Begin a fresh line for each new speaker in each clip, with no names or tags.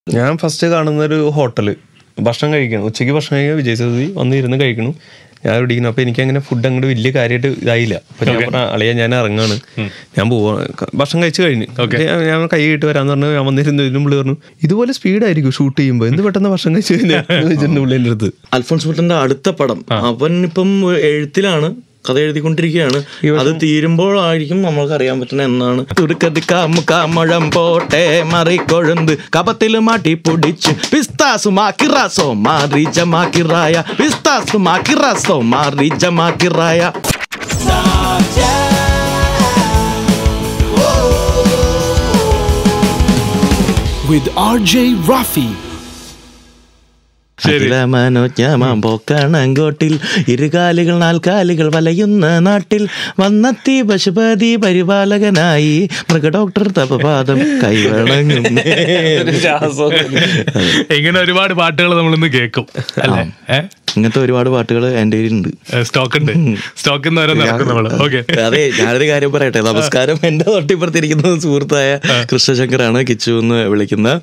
ഞാൻ ഫസ്റ്റ് കാണുന്ന ഒരു ഹോട്ടല് ഭക്ഷണം കഴിക്കണം ഉച്ചയ്ക്ക് ഭക്ഷണം കഴിക്കാൻ വിജയ് സേതുപതി വന്ന് ഇരുന്ന് കഴിക്കണം ഞാൻ ഇവിടെ ഇരിക്കുന്നു അപ്പൊ എനിക്ക് അങ്ങനെ ഫുഡ് അങ്ങോട്ട് വലിയ കാര്യമായിട്ട് ഇതായില്ല അപ്പൊ ഞാൻ പറഞ്ഞ അളിയ ഞാൻ ഇറങ്ങാണ് ഞാൻ പോവാ ഭക്ഷണം കഴിച്ചു കഴിഞ്ഞു ഞാൻ- ഞാൻ കൈ കിട്ട് വരാന്ന് പറഞ്ഞു ഞാൻ വന്നിരുന്നു ഇതിനും പുള്ളി പറഞ്ഞു ഇതുപോലെ സ്പീഡായിരിക്കും ഷൂട്ട് ചെയ്യുമ്പോൾ എന്ത് പെട്ടെന്ന് ഭക്ഷണം കഴിച്ചു കഴിഞ്ഞാൽ വെച്ചിട്ടുണ്ട് പുള്ളി എൻ്റെ അടുത്ത്
അൽഫോൺസ് പുട്ടന്റെ അടുത്ത പടം അവൻ ഇപ്പം എഴുത്തിലാണ് കഥ എഴുതിക്കൊണ്ടിരിക്കുകയാണ് അത് തീരുമ്പോഴായിരിക്കും നമ്മൾക്ക് അറിയാൻ പറ്റുന്ന എന്നാണ് തുരുക്കതി കാമുഴം പോട്ടെ മറിക്കൊഴുന്ത് കപത്തിൽ മാട്ടി പൊടിച്ച് പിസ്താസു മാക്കിറാസോ മാറി ജമാക്കിറായ പിസ്താസു മാക്കിറാസോ മാറി ജമാക്കിറായ
with RJ Rafi.
ശരി
മനോജ്ഞമാമ്പോക്കണങ്കോട്ടിൽ ഇരുകാലികൾ നാൽക്കാലികൾ വലയുന്ന നാട്ടിൽ വന്നെത്തി പശുപതി പരിപാലകനായി മൃഗഡോക്ടർ തപപാദം കൈവണങ്ങും
ഇങ്ങനെ ഒരുപാട് പാട്ടുകൾ നമ്മൾ ഇന്ന് കേൾക്കും അല്ലേ ഏഹ്
ഇങ്ങനത്തെ ഒരുപാട് പാട്ടുകൾ എൻ്റെ കയ്യിലുണ്ട്
സ്റ്റോക്ക് ഉണ്ട് സ്റ്റോക്കിൽ നിന്ന് വരെ നടക്കും നമ്മള് ഓക്കെ
അതെ ഞാനൊരു കാര്യം പറയട്ടെ നമസ്കാരം എന്റെ തൊട്ടിപ്പുറത്തിരിക്കുന്ന സുഹൃത്തായ കൃഷ്ണശങ്കറാണ് കിച്ചു എന്ന് വിളിക്കുന്ന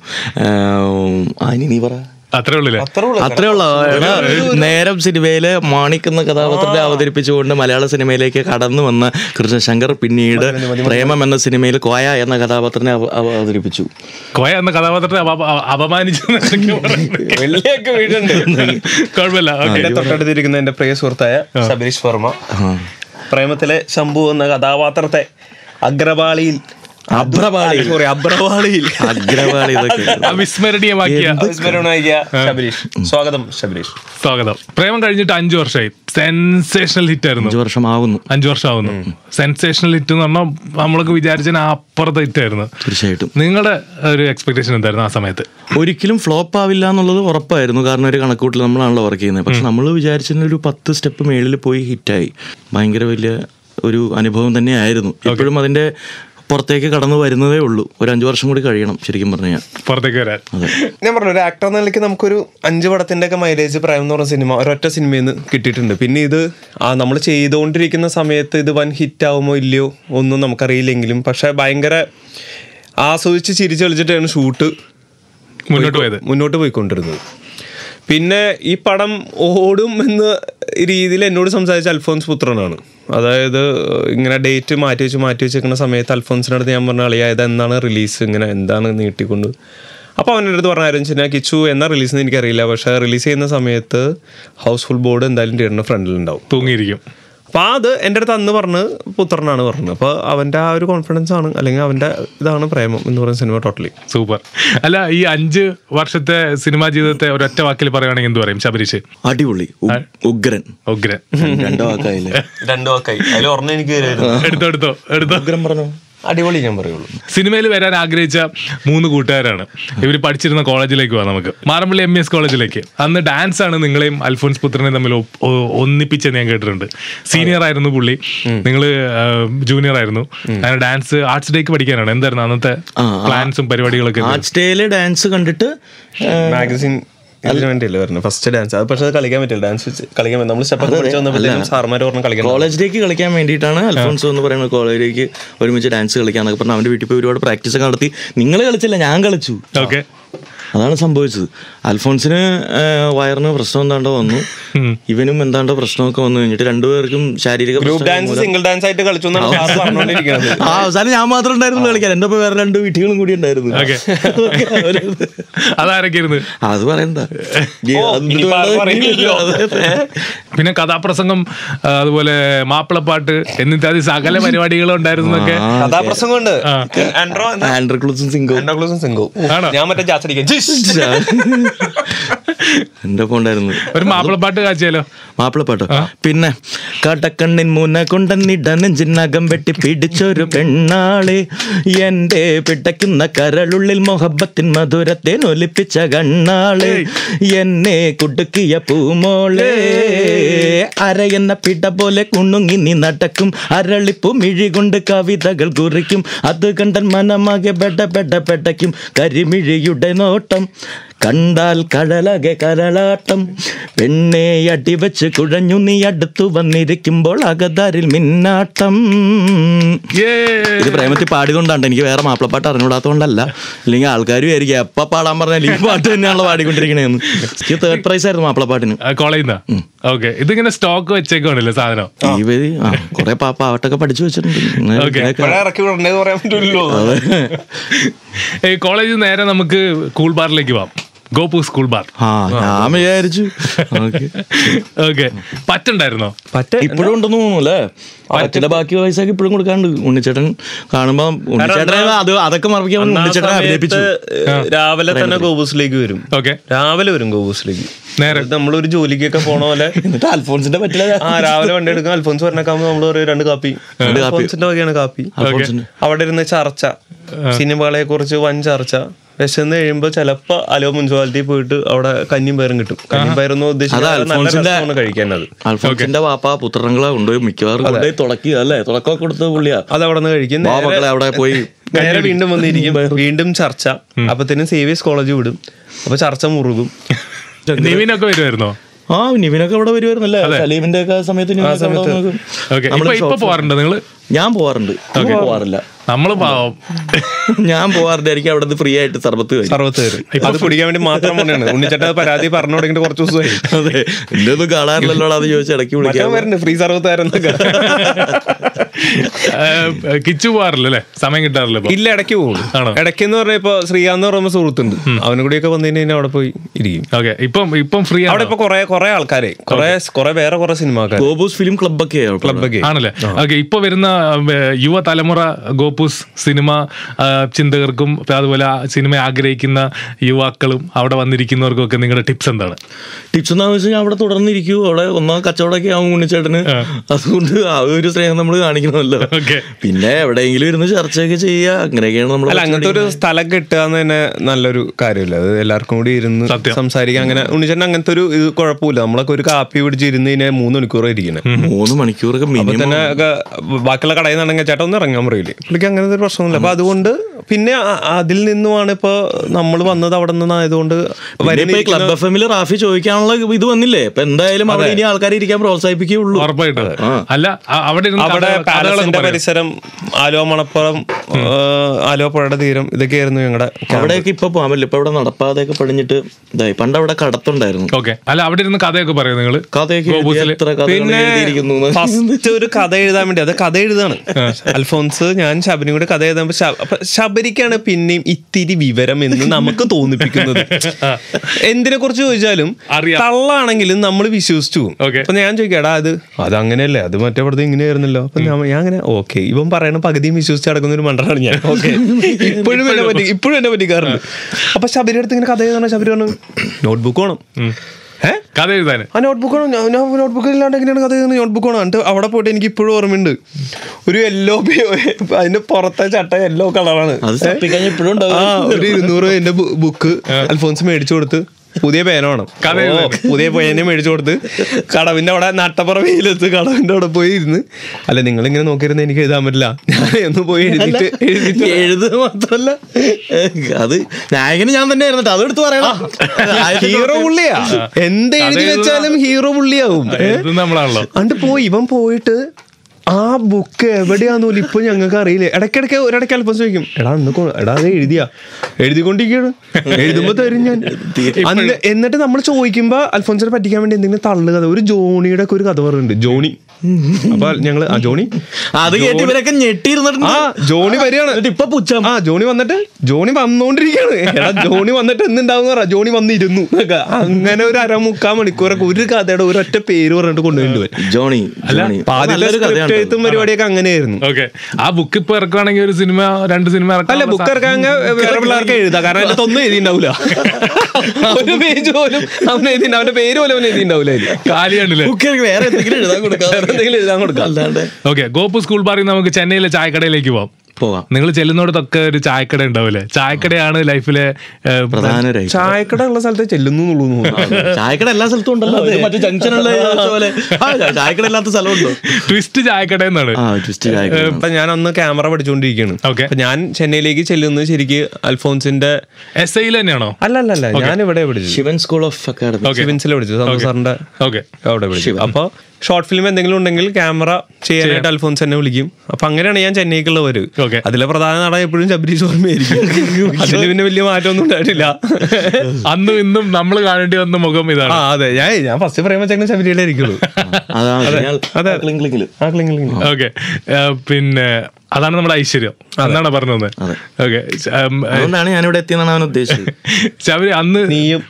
ആം, ആ, ഇനി നീ പറ
അത്രേ ഉള്ളൂല്ലേ
അത്രേ ഉള്ള നേരം സിനിമയിലെ മാണിക് എന്ന കഥാപാത്രത്തെ അവതരിപ്പിച്ചുകൊണ്ട് മലയാള സിനിമയിലേക്ക് കടന്നു വന്ന കൃഷ്ണശങ്കർ പിന്നീട് പ്രേമം എന്ന സിനിമയിൽ കോയ എന്ന കഥാപാത്രത്തെ അവ- അവ- അവതരിപ്പിച്ചു
കോയ എന്ന കഥാപാത്രത്തെ അപ- അപ- അപമാനിച്ചു എന്നൊക്കെ പറയുന്നത്.
വെള്ളിയൊക്കെ വീടുണ്ട്
കുഴപ്പമില്ല ഓക്കെ
എന്റെ തൊട്ടടുത്തിരിക്കുന്ന എന്റെ പ്രിയ സുഹൃത്തായ ശബരീഷ് വർമ്മ പ്രേമത്തിലെ ശംഭു എന്ന കഥാപാത്രത്തെ അഗ്രപാളിയിൽ
അഭ്രപാളി
സോറി അബ്രവാളിയിൽ
അഗ്രവാളി ഇതൊക്കെ
അവിസ്മരണീയമാക്കിയ
വിസ്മരണമാക്കിയ ശബരീഷ് സ്വാഗതം ശബരീഷ്
സ്വാഗതം പ്രേമം കഴിഞ്ഞിട്ട് അഞ്ചു വർഷമായി സെൻസേഷണൽ ഹിറ്റ് ആയിരുന്നു
അഞ്ചു വർഷം ആവുന്നു
അഞ്ചു വർഷം ആവുന്നു സെൻസേഷണൽ ഹിറ്റ് എന്ന് പറഞ്ഞാൽ നമ്മൾക്ക് വിചാരിച്ചതിന് അപ്പുറത്തെ ഹിറ്റ് ആയിരുന്നു
തീർച്ചയായിട്ടും
നിങ്ങളുടെ ഒരു എക്സ്പെക്ടേഷൻ എന്തായിരുന്നു ആ സമയത്ത്
ഒരിക്കലും ഫ്ലോപ്പ് ആവില്ല എന്നുള്ളത് ഉറപ്പായിരുന്നു കാരണം ഒരു കണക്കൂട്ടിൽ നമ്മളാണല്ലോ വർക്ക് ചെയ്യുന്നത് പക്ഷെ നമ്മൾ വിചാരിച്ചതിന് ഒരു പത്ത് സ്റ്റെപ്പ് മേളിൽ പോയി ഹിറ്റായി ഭയങ്കര വലിയ ഒരു അനുഭവം തന്നെയായിരുന്നു ഇപ്പോഴും അതിന്റെ പുറത്തേക്ക് കടന്നു വരുന്നതേ ഉള്ളൂ ഒരു അഞ്ചു വർഷം കൂടി കഴിയണം ശരിക്കും പറഞ്ഞു ഞാൻ
പുറത്തേക്ക് വരാൻ
ഞാൻ പറഞ്ഞു ഒരു ആക്ടർ എന്ന നിലയ്ക്ക് നമുക്കൊരു അഞ്ച് പടത്തിന്റെ ഒക്കെ മൈലേജ് പ്രേം എന്ന് പറഞ്ഞ സിനിമ ഒരൊറ്റ സിനിമയിൽ നിന്ന് കിട്ടിയിട്ടുണ്ട് പിന്നെ ഇത് നമ്മൾ ചെയ്തുകൊണ്ടിരിക്കുന്ന സമയത്ത് ഇത് വൻ ഹിറ്റ് ആവുമോ ഇല്ലയോ ഒന്നും നമുക്കറിയില്ലെങ്കിലും പക്ഷെ ഭയങ്കര ആസ്വദിച്ച് ചിരിച്ച് കളിച്ചിട്ടാണ് ഷൂട്ട്
മുന്നോട്ട് പോയത്
മുന്നോട്ട് പോയിക്കൊണ്ടിരുന്നത് പിന്നെ ഈ പടം ഓടും എന്ന രീതിയിൽ എന്നോട് സംസാരിച്ച അൽഫോൻസ് പുത്രനാണ് അതായത് ഇങ്ങനെ ഡേറ്റ് മാറ്റി വെച്ച് മാറ്റി വെച്ചിരിക്കുന്ന സമയത്ത് അൽഫോൻസിനടുത്ത് ഞാൻ പറഞ്ഞ കളിയാ ഇത് എന്നാണ് റിലീസ് ഇങ്ങനെ എന്താണ് നീട്ടിക്കൊണ്ട് അപ്പോൾ അവൻ്റെ അടുത്ത് പറഞ്ഞ കാര്യം വെച്ചാൽ കിച്ചു എന്നാ റിലീസ് എന്ന് എനിക്കറിയില്ല പക്ഷേ റിലീസ് ചെയ്യുന്ന സമയത്ത് ഹൗസ്ഫുൾ ബോർഡ് എന്തായാലും തിയേറ്ററിൻ്റെ ഫ്രണ്ടിലുണ്ടാവും
തൂങ്ങിയിരിക്കും
അപ്പോൾ അത് എൻ്റെ അടുത്ത് അന്ന് പറഞ്ഞ് പുത്രനാണ് പറഞ്ഞത് അപ്പോൾ അവൻ്റെ ആ ഒരു കോൺഫിഡൻസ് ആണ് അല്ലെങ്കിൽ അവൻ്റെ ഇതാണ് പ്രേമം എന്ന് പറയുന്ന സിനിമ ടോട്ടലി
സൂപ്പർ അല്ല ഈ അഞ്ച് വർഷത്തെ സിനിമാ ജീവിതത്തെ ഒരൊറ്റ വാക്കിൽ പറയുകയാണെങ്കിൽ എന്ത് പറയും ശബരീഷ്
അടിപൊളി ഉ- ഉഗ്രൻ
ഉഗ്രൻ
രണ്ടോ വാക്കായില്ലേ
രണ്ടു വാക്കായി അതിൽ ഓർമ്മ എനിക്ക് വരുമായിരുന്നു
എടുത്തോ എടുത്തോ എടുത്തോ
ഉഗ്രൻ പറഞ്ഞു
അടിപൊളി ഞാൻ പറയുള്ളൂ
സിനിമയിൽ വരാൻ ആഗ്രഹിച്ച മൂന്ന് കൂട്ടുകാരാണ് ഇവർ പഠിച്ചിരുന്ന കോളേജിലേക്ക് പോവാം നമുക്ക് മാറമ്പള്ളി എം എസ് കോളേജിലേക്ക് അന്ന് ഡാൻസ് ആണ് നിങ്ങളെയും അൽഫോൻസ് പുത്രനെയും തമ്മിൽ ഒ- ഒ- ഒന്നിപ്പിച്ചെന്ന് ഞാൻ കേട്ടിട്ടുണ്ട് സീനിയർ ആയിരുന്നു പുള്ളി നിങ്ങൾ ജൂനിയർ ആയിരുന്നു അങ്ങനെ ഡാൻസ് ആർട്സ് ഡേക്ക് പഠിക്കാനാണ് എന്തായിരുന്നു അന്നത്തെ പ്ലാൻസും പരിപാടികളൊക്കെ
ആർട്സ് ഡേയിലെ ഡാൻസ് കണ്ടിട്ട് ആ,
മാഗസിൻ ഇതിന് വേണ്ടിയല്ലേ വരുന്നത് ഫസ്റ്റ് ഡാൻസ് അത് പക്ഷേ അത് കളിക്കാൻ പറ്റില്ല ഡാൻസ് വെച്ച് കളിക്കാൻ പറ്റും നമ്മൾ സ്റ്റെപ്പ് പഠിച്ചു വന്നപ്പോഴത്തേക്കും സാർമാർ പറഞ്ഞു കളിക്കാൻ
കോളേജിലേക്ക് കളിക്കാൻ വേണ്ടിയിട്ടാണ് അൽഫോൺസോ എന്ന് പറയുന്ന കോളേജിലേക്ക് ഒരുമിച്ച് ഡാൻസ് കളിക്കാന്നൊക്കെ പറഞ്ഞ് അവന്റെ വീട്ടിൽ പോയി ഒരുപാട് പ്രാക്ടീസ് ഒക്കെ നടത്തി നിങ്ങൾ കളിച്ചില്ല ഞാൻ കളിച്ചു
ഓക്കെ
അതാണ് സംഭവിച്ചത് അൽഫോൺസിന് ആ, വയറിന് പ്രശ്നം എന്താണ്ടോ വന്നു ഇവനും എന്താണ്ടോ പ്രശ്നമൊക്കെ വന്നു കഴിഞ്ഞിട്ട് രണ്ടുപേർക്കും ശാരീരിക
ഗ്രൂപ്പ്
പ്രശ്നം
ഡാൻസ് സിംഗിൾ ഡാൻസ് ആയിട്ട് കളിച്ചു എന്നാണ് സാർ പറഞ്ഞുകൊണ്ടിരിക്കുന്നത്
ആ അവസാനം ഞാൻ മാത്രം ഉണ്ടായിരുന്നു കളിക്കാൻ എന്റെ ഒപ്പം വേറെ രണ്ട് വീട്ടുകളും കൂടി ഉണ്ടായിരുന്നു
ഓക്കെ അതാരൊക്കെയായിരുന്നു
അത് പറയണ്ട ഈ
ഓ,
അത്
ഇനിയിപ്പോ അത് പറയില്ലല്ലോ.
അതെ, അതെ.
പിന്നെ കഥാപ്രസംഗം ആ, അതുപോലെ മാപ്പിളപ്പാട്ട് എന്നിത്യാദി സകല പരിപാടികളും ഉണ്ടായിരുന്നു എന്നൊക്കെ
കഥാപ്രസംഗം ഉണ്ട് ആൻഡ്രോ എന്താ?
ആൻഡ്രക്ലൂസും സിംഗോ
ആൻഡ്രോ ക്ലൂസും സിംഗോ
ആണോ?
ഞാൻ മറ്റേ ജാസടിക്കാൻ
എന്റെ ഒപ്പം ഉണ്ടായിരുന്നു
ഒരു മാപ്പിളപ്പാട്ട് കാച്ചിയാലോ
മാപ്പിളപ്പാട്ടോ പിന്നെ കടക്കണ്ണിൻ മുന കൊണ്ടെന്നിട നെഞ്ചിനകം വെട്ടി പിടിച്ചൊരു പെണ്ണാളെ എന്റെ പിടയ്ക്കുന്ന കരളുള്ളിൽ മൊഹബത്തിൻ മധുരത്തെ നൊലിപ്പിച്ച കണ്ണാളെ എന്നെ കുടുക്കിയ പൂമോളെ അരയെന്ന പിട പോലെ കുണുങ്ങി നീ നടക്കും അരളിപ്പു മിഴി കൊണ്ട് കവിതകൾ കുറിക്കും അത് കണ്ടൻ മനമാകെ ബെട ബെട ബെടയ്ക്കും കരിമിഴിയുടെ നോട്ടം കണ്ടാൽ കടലകെ കരളാട്ടം പെണ്ണെ അടിവെച്ച് കുഴഞ്ഞു നീ അടുത്തു വന്നിരിക്കുമ്പോൾ അകതാരിൽ മിന്നാട്ടം ഇത് പ്രേമത്തിൽ പാടിയതുകൊണ്ടാണ് എനിക്ക് വേറെ മാപ്പിളപ്പാട്ട് അറിഞ്ഞുകൂടാത്തതുകൊണ്ടല്ല അല്ലെങ്കിൽ ആൾക്കാർ വിചാരിക്കും എപ്പ പാടാൻ പറഞ്ഞാൽ ഈ പാട്ട് തന്നെയാണല്ലോ പാടിക്കൊണ്ടിരിക്കണേന്ന് എനിക്ക് തേർഡ് പ്രൈസ് ആയിരുന്നു മാപ്പിളപ്പാട്ടിന്
കോളേജിൽ നിന്നാ ഓക്കെ ഇതിങ്ങനെ സ്റ്റോക്ക് വെച്ചേക്കാണല്ലേ സാധനം
ഇവര് ആ കുറെ പാവട്ടൊക്കെ പഠിച്ചു വെച്ചിട്ടുണ്ട് ഇങ്ങനെ
Okay.
ഇങ്ങനെയൊക്കെ.
ഇവിടെ ഇറക്കി വിടണ്ടേ പറയാൻ പറ്റില്ലല്ലോ
ഈ കോളേജിൽ നേരെ നമുക്ക് കൂൾ ബാറിലേക്ക് പോവാം ഗോപു സ്കൂൾ ബാർ
ആ ഞാൻ വിചാരിച്ചു ഓക്കെ
ഓക്കെ പറ്റുണ്ടായിരുന്നോ
പറ്റ
ഇപ്പോഴും ഉണ്ടെന്ന് തോന്നുന്നു അല്ലേ പറ്റിന്റെ ബാക്കി പൈസ ഒക്കെ ഇപ്പോഴും കൊടുക്കാണ്ട് ഉണ്ണിച്ചേട്ടൻ കാണുമ്പോ ഉണ്ണിച്ചേട്ടനെ അത് അതൊക്കെ മറപ്പിക്കാൻ വേണ്ടി ഉണ്ണിച്ചേട്ടനെ അഭിനയിപ്പിച്ചു
രാവിലെ തന്നെ ഗോബൂസിലേക്ക് വരും
ഓക്കെ
രാവിലെ വരും ഗോബൂസിലേക്ക്
നേരെ
അത് നമ്മളൊരു ജോലിക്കൊക്കെ പോണ പോലെ
എന്നിട്ട് അൽഫോൺസിന്റെ പറ്റില്ല
ആ രാവിലെ വണ്ടി എടുക്കാം അൽഫോൻസ് പറഞ്ഞേക്കാകുമ്പോ നമ്മൾ പറയും രണ്ട് കാപ്പി അൽഫോൻസിന്റെ വകയാണ് കാപ്പി
അൽഫോൺസിന്റെ
അവിടെ ഇരുന്ന് ചർച്ച സിനിമകളെ കുറിച്ച് വൻ ചർച്ച വിശന്ന് കഴിയുമ്പോ ചിലപ്പോ അലോ മുനിസിപ്പാലിറ്റി പോയിട്ട് അവിടെ കഞ്ഞിയും പയറും കിട്ടും കഞ്ഞിയും പയറൊന്നും
അത്
ഉദ്ദേശിച്ചത് നല്ല
അൽഫോൺസിന്റെ-
രസമാണ് കഴിക്കാൻ അത്
അൽഫോൺസിന്റെ വാപ്പ പുത്രങ്ങളെ കൊണ്ടുപോയി മിക്കവാറും കൊണ്ടുപോയി തുടക്കി അല്ലേ തുടക്കമൊക്കെ കൊടുത്ത പുള്ളിയാ
അത് അവിടെ നിന്ന് കഴിക്കും
വാ
നേരെ-
മക്കളെ അവിടെ പോയി
നേരെ വീണ്ടും വന്നിരിക്കും വീണ്ടും ചർച്ച അപ്പത്തേനും സേവിയസ് കോളേജ് വിടും അപ്പൊ ചർച്ച മുറുകും
നിവിനൊക്കെ വരുമായിരുന്നോ
ആ നിവിനൊക്കെ അവിടെ വരുമായിരുന്നല്ലേ സലീമിന്റെ ഒക്കെ സമയത്ത് നിവിനൊക്കെ അവിടെ വന്ന്
ഓക്കെ
നമ്മള്
ഇപ്പൊ ഇപ്പൊ
shop-
പോവാറുണ്ടോ നിങ്ങള്
ഞാൻ പോവാറുണ്ട് നീ പോവാറില്ല
നമ്മള് പാവം
ഞാൻ പോവാറുണ്ട് എനിക്ക് അവിടെ ഫ്രീ ആയിട്ട് സർബത്ത് കഴിക്കും
സർവത്ത് തരും അത് കുടിക്കാൻ വേണ്ടി മാത്രം തന്നെയാണ് ഉണ്ണിച്ചേട്ടൻ അത് പരാതി പറഞ്ഞു തുടങ്ങിയിട്ട് കുറച്ച് ദിവസമായി
അതെ എന്റെ ഒന്നും കാണാറില്ലല്ലോ അത് ചോദിച്ചാൽ ഇടയ്ക്ക്
മറ്റേ
വിളിക്കാം
വരുന്നുണ്ട് ഫ്രീ സർവത്ത് തരുന്നൊക്കെ
ഏ, കിച്ചു പോവാറില്ല അല്ലേ സമയം കിട്ടാറില്ല ഇപ്പൊ
ഇല്ല ഇടയ്ക്ക് പോകും
ആണോ?
ഇടയ്ക്ക് എന്ന് പറഞ്ഞാൽ ഇപ്പൊ ശ്രീകാന്ത് പറയുമ്പോൾ സുഹൃത്തുണ്ട് അവനും കൂടിയൊക്കെ വന്നു കഴിഞ്ഞാൽ അവിടെ പോയി ഇരിക്കും
ഓക്കെ ഇപ്പം ഇപ്പം ഫ്രീ
അവിടെ
ആണ്
ഇപ്പൊ കൊറേ കൊറേ ആൾക്കാരെ കൊറേ കൊറേ വേറെ കൊറേ സിനിമാക്കാർ
ഗോബൂസ് ഫിലിം ക്ലബ്ബൊക്കെ
ക്ലബ്ബൊക്കെ
ആണല്ലേ ഓക്കെ ഇപ്പൊ വരുന്ന ഏ, യുവതലമുറ ഗോപൂസ് സിനിമ ആ, ചിന്തകർക്കും അതുപോലെ ആ സിനിമ ആഗ്രഹിക്കുന്ന യുവാക്കളും അവിടെ വന്നിരിക്കുന്നവർക്കും ഒക്കെ നിങ്ങളുടെ ടിപ്സ് എന്താണ്
ടിപ്സ് എന്താണെന്ന് വെച്ചാൽ അവിടെ തുടർന്നിരിക്കൂ അവിടെ ഒന്നാം കച്ചവടമൊക്കെ ആവും ഉണ്ണിച്ചേട്ടന് അതുകൊണ്ട് ആ ഒരു സ്നേഹം നമ്മൾ കാണിക്കണമല്ലോ
ഓക്കെ
പിന്നെ എവിടെയെങ്കിലും ഇരുന്ന് ചർച്ചയൊക്കെ ചെയ്യുക അങ്ങനെയൊക്കെയാണ് നമ്മൾ
അല്ല അങ്ങനത്തെ ഒരു സ്ഥലം കിട്ടുക എന്ന് തന്നെ നല്ലൊരു കാര്യമല്ല അത് എല്ലാവർക്കും കൂടി ഇരുന്ന്
സത്യം.
സംസാരിക്കാൻ അങ്ങനെ ഉണ്ണിച്ചേട്ടൻ അങ്ങനത്തെ ഒരു ഇത് കുഴപ്പമില്ല നമ്മളൊക്കെ ഒരു കാപ്പി പിടിച്ച് ഇരുന്ന് കഴിഞ്ഞാൽ മൂന്ന് മണിക്കൂർ ഇരിക്കണേ
മൂന്ന് മണിക്കൂറൊക്കെ
അപ്പൊ
മിനിമം
തന്നെ ഒക്കെ ബാക്കിയുള്ള കടയിൽ നിന്നാണെങ്കിൽ ചേട്ടാ ഒന്ന് ഇറങ്ങാൻ പറയില്ലേ പുള്ളിക്ക് അങ്ങനത്തെ ഒരു പ്രശ്നമൊന്നുമില്ല അപ്പൊ അതുകൊണ്ട് പിന്നെ അ- അതിൽ നിന്നുമാണ് ഇപ്പൊ നമ്മൾ വന്നത് അവിടെ നിന്നായതുകൊണ്ട്
ഇപ്പൊ ക്ലബ് എഫ് എമ്മിൽ റാഫി ചോദിക്കാനുള്ള ഇത് വന്നില്ലേ ഇപ്പൊ എന്തായാലും അവിടെ ഇനി ആൾക്കാർ ഇരിക്കാൻ പ്രോത്സാഹിപ്പിക്കുകയുള്ളൂ
ഉറപ്പായിട്ടും അല്ല ആ- അവിടെ ഇരുന്ന്
അവിടെ
കഥ- കഥകളൊക്കെ
പാലസിന്റെ
പറയും.
പരിസരം ആലുവ മണപ്പുറം ആ, ആലുവ പുഴയുടെ തീരം ഇതൊക്കെയായിരുന്നു ഞങ്ങളുടെ
അവിടെയൊക്കെ ഇപ്പൊ പോകാൻ പറ്റില്ല ഇപ്പൊ ഇവിടെ നടപ്പാതെയൊക്കെ പടിഞ്ഞിട്ട് ഇതായി പണ്ട് അവിടെ കടത്തുണ്ടായിരുന്നു
ഓക്കെ അല്ല അവിടെ ഇരുന്ന് കഥയൊക്കെ പറയും നിങ്ങള്
കഥയൊക്കെ എഴുതി
ഗോപൂസില്.
എത്ര കഥകൾ
പിന്നെ
എഴുതിയിരിക്കുന്നു എന്ന്.
ഫസ്റ്റ് ഒരു കഥ എഴുതാൻ വേണ്ടി അത് കഥ എഴുതാണ് അൽഫോൻസ് ഞാൻ ശബരിയും കൂടെ കഥ എഴുതാൻ ശ- അപ്പൊ ശബരിക്കാണ് പിന്നെയും ഇത്തിരി വിവരം എന്ന് നമുക്ക് തോന്നിപ്പിക്കുന്നത് എന്തിനെ കുറിച്ച് ചോദിച്ചാലും
അറിയാം.
തള്ളാണെങ്കിലും നമ്മൾ വിശ്വസിച്ചു പോകും
Okay.
അപ്പൊ ഞാൻ ചോദിക്കടാ അത് അത് അങ്ങനെയല്ലേ അത് മറ്റേ പടത്ത് ഇങ്ങനെയായിരുന്നല്ലോ അപ്പൊ ഞാൻ ഞാൻ അങ്ങനെ ഓക്കെ ഇവൻ പറയണ പകുതിയും വിശ്വസിച്ച് നടക്കുന്ന ഒരു മണ്ടനാണ് ഞാൻ ഓക്കെ ഇപ്പോഴും എന്നെ പറ്റി ഇപ്പോഴും എന്നെ പറ്റിക്കാറുണ്ട് അപ്പൊ ശബരി അടുത്ത് ഇങ്ങനെ കഥ എഴുതണം ശബരി പറഞ്ഞു നോട്ട്ബുക്ക് വേണം ഏഹ്
കഥ എഴുതാന്
ആ നോട്ട്ബുക്കാണോ ഞാൻ നോട്ട്ബുക്ക് ഇല്ലാണ്ട് എങ്ങനെയാണ് കഥ എഴുതുന്നത് നോട്ട്ബുക്കാണോ എന്നിട്ട് അവിടെ പോയിട്ട് എനിക്ക് ഇപ്പോഴും ഓർമ്മയുണ്ട് ഒരു യെല്ലോ അതിന്റെ പുറത്തെ ചട്ട യെല്ലോ കളറാണ്
അത് തപ്പിക്കഴിഞ്ഞ ഇപ്പോഴും ഉണ്ടാവും
ആ ഒരു ഇരുന്നൂറ് എന്റെ ബുക്ക് അൽഫോൻസ് മേടിച്ചു കൊടുത്ത് പുതിയ പേന വേണം
കഥ
ഓ,
എഴുതാൻ.
പുതിയ പേന മേടിച്ചു കൊടുത്ത് കടവിന്റെ അവിടെ നട്ടപ്പുറ വെയിലത്ത് കടവിന്റെ അവിടെ പോയി ഇരുന്ന് അല്ല നിങ്ങൾ ഇങ്ങനെ നോക്കിയിരുന്ന എനിക്ക് എഴുതാൻ പറ്റില്ല ഞാൻ ഒന്ന് പോയി എഴുതിട്ട് എഴുതിട്ട്
എഴുതുക മാത്രല്ല അത് നായകന് ഞാൻ തന്നെ ആയിരുന്നു അതെടുത്ത് പറയണം
ഹീറോ പുള്ളിയാ എന്ത് എഴുതി
കഥ
വെച്ചാലും ഹീറോ പുള്ളിയാവും ഏ?
എഴുതുന്ന നമ്മളാണല്ലോ
അണ്ട് പോയി ഇവൻ പോയിട്ട് ആ ബുക്ക് എവിടെയാന്ന് പോലും ഇപ്പൊ ഞങ്ങൾക്ക് അറിയില്ല ഇടയ്ക്കിടയ്ക്ക് ഒരിടയ്ക്ക് അല്പം ചോദിക്കും എടാ അന്ന് കൊ- എടാ അത് എഴുതിയാ എഴുതിക്കൊണ്ടിരിക്കുകയാണ് എഴുതുമ്പോ തരും ഞാൻ അന്ന് എന്നിട്ട് നമ്മൾ ചോദിക്കുമ്പോ അൽഫോൻസിനെ പറ്റിക്കാൻ വേണ്ടി എന്തെങ്കിലും തള്ളു കഥ ഒരു ജോണിയുടെ ഒക്കെ ഒരു കഥ പറയുന്നുണ്ട് ജോണി അപ്പൊ ഞങ്ങള് ആ ജോണി
അത് കേട്ട് ഇവരൊക്കെ ഞെട്ടിയിരുന്നിട്ടുണ്ട്
ആ ജോണി വരികയാണ്
എന്നിട്ട് ഇപ്പൊ പുച്ഛം
ആ ജോണി വന്നിട്ട് ജോണി വന്നോണ്ടിരിക്കുകയാണ് എടാ ജോണി വന്നിട്ട് എന്തുണ്ടാവും പറ ജോണി വന്നിരുന്നു എന്നൊക്കെ. അങ്ങനെ ഒരു അരമുക്കാൽ മണിക്കൂറൊക്കെ ഒരു കഥയുടെ ഒരൊറ്റ പേര് പറഞ്ഞിട്ട് കൊണ്ടുപോയി
ജോണി ജോണി
അപ്പൊ ആദ്യത്തെ
നല്ലൊരു
സ്ക്രിപ്റ്റ്
കഥയാണ്
എഴുത്തും പരിപാടിയൊക്കെ അങ്ങനെയായിരുന്നു
ഓക്കെ ആ ബുക്ക് ഇപ്പൊ ഇറക്കുവാണെങ്കിൽ ഒരു സിനിമ രണ്ട് സിനിമ
അല്ല
ഇറക്കാനുള്ള
ബുക്ക് ഇറക്കാൻ വേറെ പിള്ളേർക്ക് എഴുതാം കാരണം അതിനകത്ത് ഒന്നും എഴുതിണ്ടാവില്ല ഒരു പേജ് പോലും അവൻ എഴുതി അവന്റെ പേര് പോലും അവൻ എഴുതിണ്ടാവില്ല അതില്.
കാലിയാണല്ലേ
ബുക്കിൽ വേറെ എന്തെങ്കിലും എഴുതാൻ കൊടുക്കാം
വേറെ എന്തെങ്കിലും എഴുതാൻ കൊടുക്കാം
അല്ലാണ്ട്
ഓക്കെ ഗോപു സ്കൂൾ ബാറിൽ നമുക്ക് ചെന്നൈയിലെ ചായക്കടയിലേക്ക് പോവാം
പോകാം
നിങ്ങൾ ചെല്ലുന്നിടത്തൊക്കെ ഒരു ചായക്കട ഉണ്ടാവില്ലേ ചായക്കടയാണ് ലൈഫിലെ ഏഹ്,
പ്രധാന ഒരു
ചായക്കട ഉള്ള സ്ഥലത്തെ ചെല്ലുന്നു എന്നുള്ളൂ എന്ന് തോന്നുന്നു.
ചായക്കട എല്ലാ സ്ഥലത്തും ഉണ്ടല്ലോ ഇത് മറ്റേ ജംഗ്ഷനുള്ള പോലെ ആ, ചായക്കട ഇല്ലാത്ത സ്ഥലമുണ്ടോ
ട്വിസ്റ്റ് ചായക്കട എന്നാണ്
ആ ട്വിസ്റ്റ് ചായക്കട
അപ്പൊ ഞാൻ അന്ന് ക്യാമറ പഠിച്ചുകൊണ്ടിരിക്കുകയാണ്
Okay.
അപ്പൊ ഞാൻ ചെന്നൈയിലേക്ക് ചെല്ലുന്നത് ശരിക്ക് അൽഫോൺസിന്റെ
എസ് ഐയിൽ തന്നെയാണോ
അല്ല അല്ല അല്ല ഞാൻ ഇവിടെ പഠിച്ചു
ശിവൻ സ്കൂൾ ഓഫ് അക്കാഡമി
സിവിൻസിലെ പഠിച്ചു സന്തോഷ് സാറിന്റെ
ഓക്കെ
അവിടെ വിളിച്ചു അപ്പൊ ഷോർട്ട് ഫിലിം എന്തെങ്കിലും ഉണ്ടെങ്കിൽ ക്യാമറ ചെയ്യാനായിട്ട് അൽഫോൻസ് എന്നെ വിളിക്കും അപ്പൊ അങ്ങനെയാണ് ഞാൻ ചെന്നൈക്കുള്ളവര്
Okay.
അതിലെ പ്രധാന നടൻ എപ്പോഴും ശബരീഷ് വർമ്മയായിരിക്കും അതിന് പിന്നെ വലിയ മാറ്റമൊന്നും ഉണ്ടായിട്ടില്ല
അന്നും ഇന്നും നമ്മൾ കാണേണ്ടി വന്ന മുഖം
ആ
ഇതാണ്
അതെ ഞാൻ ഞാൻ ഫസ്റ്റ് പറയുമ്പോ ചേട്ടൻ ശബരിയുടെ ആയിരിക്കുള്ളൂ
അതാണ് ക്ലിങ് ക്ലിങ്ങില്
ആ ക്ലിങ് ക്ലിങ്
ഓക്കെ പിന്നെ അതാണ് നമ്മുടെ ഐശ്വര്യം അതാണ് പറഞ്ഞത് ഓക്കെ
അതുകൊണ്ടാണ് ഞാനിവിടെ എത്തിയെന്നാണ് അവൻ ഉദ്ദേശിച്ചത്
ശബരി അന്ന്
നീയും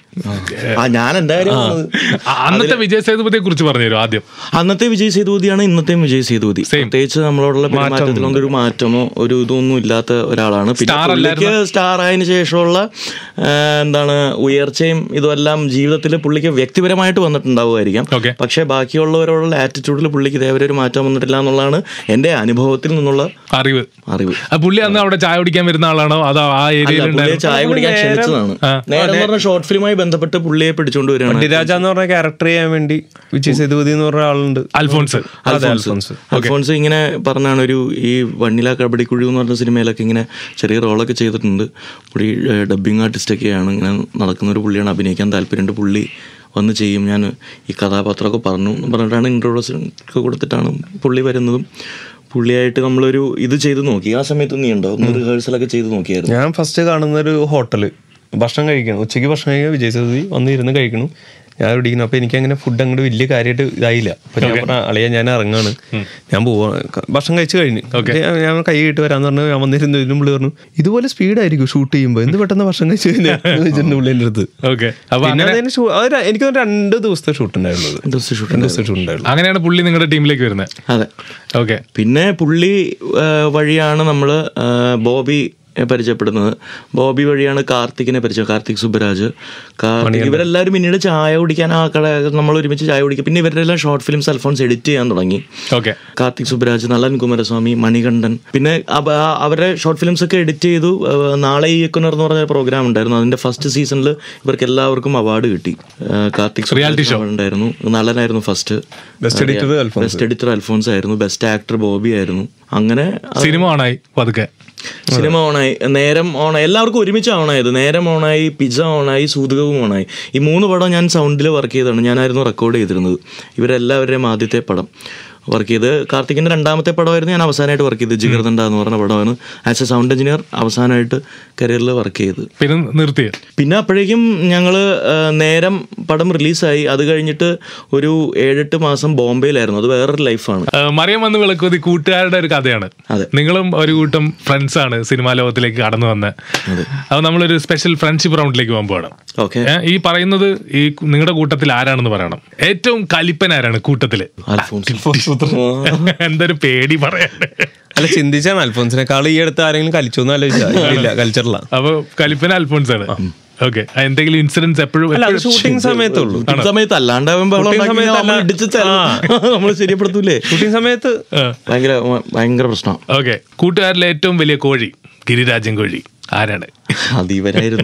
ആ ഞാൻ എന്തായാലും വന്നത്.
അ- അന്നത്തെ വിജയ സേതുപതിയെ കുറിച്ച് പറഞ്ഞുതരും ആദ്യം
അന്നത്തെ വിജയ് സേതുപതിയാണ് ഇന്നത്തെയും വിജയ് സേതുപതി പ്രത്യേകിച്ച് നമ്മളോടുള്ള പെരുമാറ്റത്തിലൊന്നും ഒരു മാറ്റമോ ഒരു ഇതൊന്നും ഇല്ലാത്ത ഒരാളാണ് പിന്നെ
Star
പുള്ളിക്ക് സ്റ്റാർ ആയതിനു ശേഷമുള്ള ആ, എന്താണ് ഉയർച്ചയും ഇതുമെല്ലാം ജീവിതത്തിൽ പുള്ളിക്ക് വ്യക്തിപരമായിട്ട് വന്നിട്ടുണ്ടാവുമായിരിക്കാം
Okay.
പക്ഷേ ബാക്കിയുള്ളവരോടുള്ള ആറ്റിറ്റ്യൂഡിൽ പുള്ളിക്ക് ഇതേവരെ ഒരു മാറ്റം വന്നിട്ടില്ല എന്നുള്ളതാണ് എൻ്റെ അനുഭവത്തിൽ നിന്നുള്ള
അറിവ്
അറിവ്
ആ പുള്ളി അന്ന് അവിടെ ചായ കുടിക്കാൻ വരുന്ന ആളാണോ അതോ ആ
അല്ല,
ഏരിയയിൽ
പുള്ളിയെ ചായ കുടിക്കാൻ ക്ഷണിച്ചതാണ് നേരെ എന്ന് പറഞ്ഞ ഷോർട്ട് ഫിലിമായി ബന്ധപ്പെട്ട് പുള്ളിയെ പിടിച്ചുകൊണ്ട് വരികയാണ്
ഡിരാജ എന്ന് പറഞ്ഞ ക്യാരക്ടർ ചെയ്യാൻ വേണ്ടി വിജയ് സേതുപതി എന്ന് പറഞ്ഞ ആളുണ്ട്
അൽഫോൺസ്
അതെ അൽഫോൻസ്
അൽഫോൺസ് ഇങ്ങനെ പറഞ്ഞാണ് ഒരു ഈ വണ്ണില കബഡിക്കുഴി എന്ന് പറഞ്ഞ സിനിമയിലൊക്കെ ഇങ്ങനെ ചെറിയ റോളൊക്കെ ചെയ്തിട്ടുണ്ട് പുള്ളി ഡബ്ബിങ് ആർട്ടിസ്റ്റൊക്കെയാണ് ഇങ്ങനെ നടക്കുന്ന ഒരു പുള്ളിയാണ് അഭിനയിക്കാൻ താല്പര്യമുണ്ട് പുള്ളി വന്ന് ചെയ്യും ഞാൻ ഈ കഥാപാത്രമൊക്കെ പറഞ്ഞു എന്ന് പറഞ്ഞിട്ടാണ് ഇൻട്രോഡക്ഷൻ ഒക്കെ കൊടുത്തിട്ടാണ് പുള്ളി വരുന്നതും പുള്ളിയായിട്ട് നമ്മളൊരു ഇത് ചെയ്ത് നോക്കി ആ സമയത്ത് നീ ഉണ്ടോ ഒന്ന് റിഹേഴ്സലൊക്കെ ചെയ്ത് നോക്കിയായിരുന്നു
ഞാൻ ഫസ്റ്റ് കാണുന്ന ഒരു ഹോട്ടല് ഭക്ഷണം കഴിക്കണം ഉച്ചയ്ക്ക് ഭക്ഷണം കഴിക്കാൻ വിജയ് സേതുപതി വന്ന് ഇരുന്ന് കഴിക്കണം ഞാൻ ഇടിക്കുന്നു അപ്പൊ എനിക്ക് അങ്ങനെ ഫുഡ് അങ്ങോട്ട് വലിയ കാര്യമായിട്ട് ഇതായില്ല അപ്പൊ ഞാൻ പറഞ്ഞ അളിയ ഞാൻ ഇറങ്ങാണ് ഞാൻ പോവാ ക- ഭക്ഷണം കഴിച്ചു കഴിഞ്ഞു ഞാൻ- ഞാൻ കൈ കിട്ട് വരാന്ന് പറഞ്ഞു ഞാൻ വന്നിരുന്നു ഇതിനും പുള്ളി പറഞ്ഞു ഇതുപോലെ സ്പീഡായിരിക്കും ഷൂട്ട് ചെയ്യുമ്പോൾ എന്ത് പെട്ടെന്ന് ഭക്ഷണം കഴിച്ചു കഴിഞ്ഞാൽ വെച്ചിട്ടുണ്ട് പുള്ളി എൻ്റെ അടുത്ത്
ഓക്കെ അപ്പൊ
പിന്നെ അതിന് ഷൂ- അത് ര- എനിക്ക് തോന്നുന്നു രണ്ട് ദിവസത്തെ ഷൂട്ട് ഉണ്ടായിരുന്നത്
ഡ്രസ് ഷൂട്ട്
രണ്ട് ദിവസത്തെ ഷൂട്ട് ഉണ്ടായിരുന്നു
അങ്ങനെയാണ് പുള്ളി നിങ്ങളുടെ ടീമിലേക്ക് വരുന്നത്
അതെ
ഓക്കെ
പിന്നെ പുള്ളി ആ, വഴിയാണ് നമ്മൾ ബോബി പരിചയപ്പെടുന്നത് ബോബി വഴിയാണ് കാർത്തികിനെ പരിചയം കാർത്തിക് സുബരാജ് കാർത്തിക് ഇവരെല്ലാവരും പിന്നീട് ചായ കുടിക്കാൻ ആ കട നമ്മൾ ഒരുമിച്ച് ചായ കുടിക്കും പിന്നെ ഇവരുടെ എല്ലാം ഷോർട്ട് ഫിലിംസ് അൽഫോൺസ് എഡിറ്റ് ചെയ്യാൻ തുടങ്ങി
ഓക്കെ
കാർത്തിക് സുബരാജ് നളൻ കുമാരസ്വാമി മണികണ്ഠൻ പിന്നെ അവ- ആ അവരുടെ ഷോർട്ട് ഫിലിംസ് ഒക്കെ എഡിറ്റ് ചെയ്തു ആ, നാളെ ഈ എന്ന് പറഞ്ഞ പ്രോഗ്രാം ഉണ്ടായിരുന്നു അതിന്റെ ഫസ്റ്റ് സീസണിൽ ഇവർക്ക് എല്ലാവർക്കും അവാർഡ് കിട്ടി ആ, കാർത്തിക്
Reality show.
സുബരാജ് ഉണ്ടായിരുന്നു നളനായിരുന്നു first
best editor Alphonse
best editor Alphonse ആയിരുന്നു ബെസ്റ്റ് ആക്ടർ ബോബി ആയിരുന്നു അങ്ങനെ
സിനിമ ഓണായി പതുക്കെ
സിനിമ ഓണായി നേരം ഓണായി എല്ലാവർക്കും ഒരുമിച്ച് ഓണായത് നേരം ഓണായി പിജ ഓണായി സൂതകവും ഓണായി ഈ മൂന്ന് പടം ഞാൻ സൗണ്ടിൽ വർക്ക് ചെയ്തതാണ് ഞാനായിരുന്നു റെക്കോർഡ് ചെയ്തിരുന്നത് ഇവരെല്ലാവരുടെയും ആദ്യത്തെ പടം വർക്ക് ചെയ്ത് കാർത്തികിൻ്റെ രണ്ടാമത്തെ പടമായിരുന്നു ഞാൻ അവസാനമായിട്ട് വർക്ക് ചെയ്തത് ജിഗർദണ്ഡ എന്ന് പറഞ്ഞ പടമാണ് ആസ് എ സൗണ്ട് എഞ്ചിനീയർ അവസാനമായിട്ട് കരിയറിൽ വർക്ക് ചെയ്ത്
പിന്നെ നിർത്തി
പിന്നെ അപ്പോഴേക്കും ഞങ്ങൾ നേരം പടം റിലീസായി അത് കഴിഞ്ഞിട്ട് ഒരു ഏഴെട്ട് മാസം ബോംബെയിലായിരുന്നു അത് വേറൊരു ലൈഫാണ്
മറിയം വന്ന് വിളക്കുതി കൂട്ടുകാരുടെ ഒരു കഥയാണ്
അതെ.
നിങ്ങളും ഒരു കൂട്ടം ഫ്രണ്ട്സ് ആണ് സിനിമാ ലോകത്തിലേക്ക് കടന്നു വന്ന് അത് നമ്മളൊരു സ്പെഷ്യൽ ഫ്രണ്ട്ഷിപ്പ് റൗണ്ടിലേക്ക് പോകാൻ പോകണം
ഓക്കെ
ഏ, ഈ പറയുന്നത് ഈ നിങ്ങളുടെ കൂട്ടത്തിൽ ആരാണെന്ന് പറയണം ഏറ്റവും കലിപ്പൻ ആരാണ് കൂട്ടത്തില്
അൽഫോൺസ്
എന്തൊരു പേടി പറയാൻ
അല്ല ചിന്തിച്ചാണ് അൽഫോൻസിനെക്കാൾ ഈ അടുത്ത് ആരെങ്കിലും കലിച്ചോന്ന് ആലോചിച്ചാ ഇല്ല കലിച്ചിട്ടില്ല
അപ്പൊ കലിപ്പൻ അൽഫോൺസ് ആണ് ഓക്കെ എന്തെങ്കിലും ഇൻസിഡൻസ് എപ്പോഴും
അല്ല അത് ഷൂട്ടിംഗ് സമയത്തുള്ളൂ
ഈ സമയത്ത് അല്ലാണ്ടാവുമ്പോ
Shooting സമയത്ത് അല്ല-
നമ്മൾ ശരിയപ്പെടുത്തൂലേ
ഷൂട്ടിംഗ് സമയത്ത്
ഭയങ്കര ഭയങ്കര പ്രശ്നം
ഓക്കെ കൂട്ടുകാരിലെ ഏറ്റവും വലിയ കോഴി ഗിരിരാജൻ കോഴി ആരാണ്
അത് ഇവരായിരുന്നു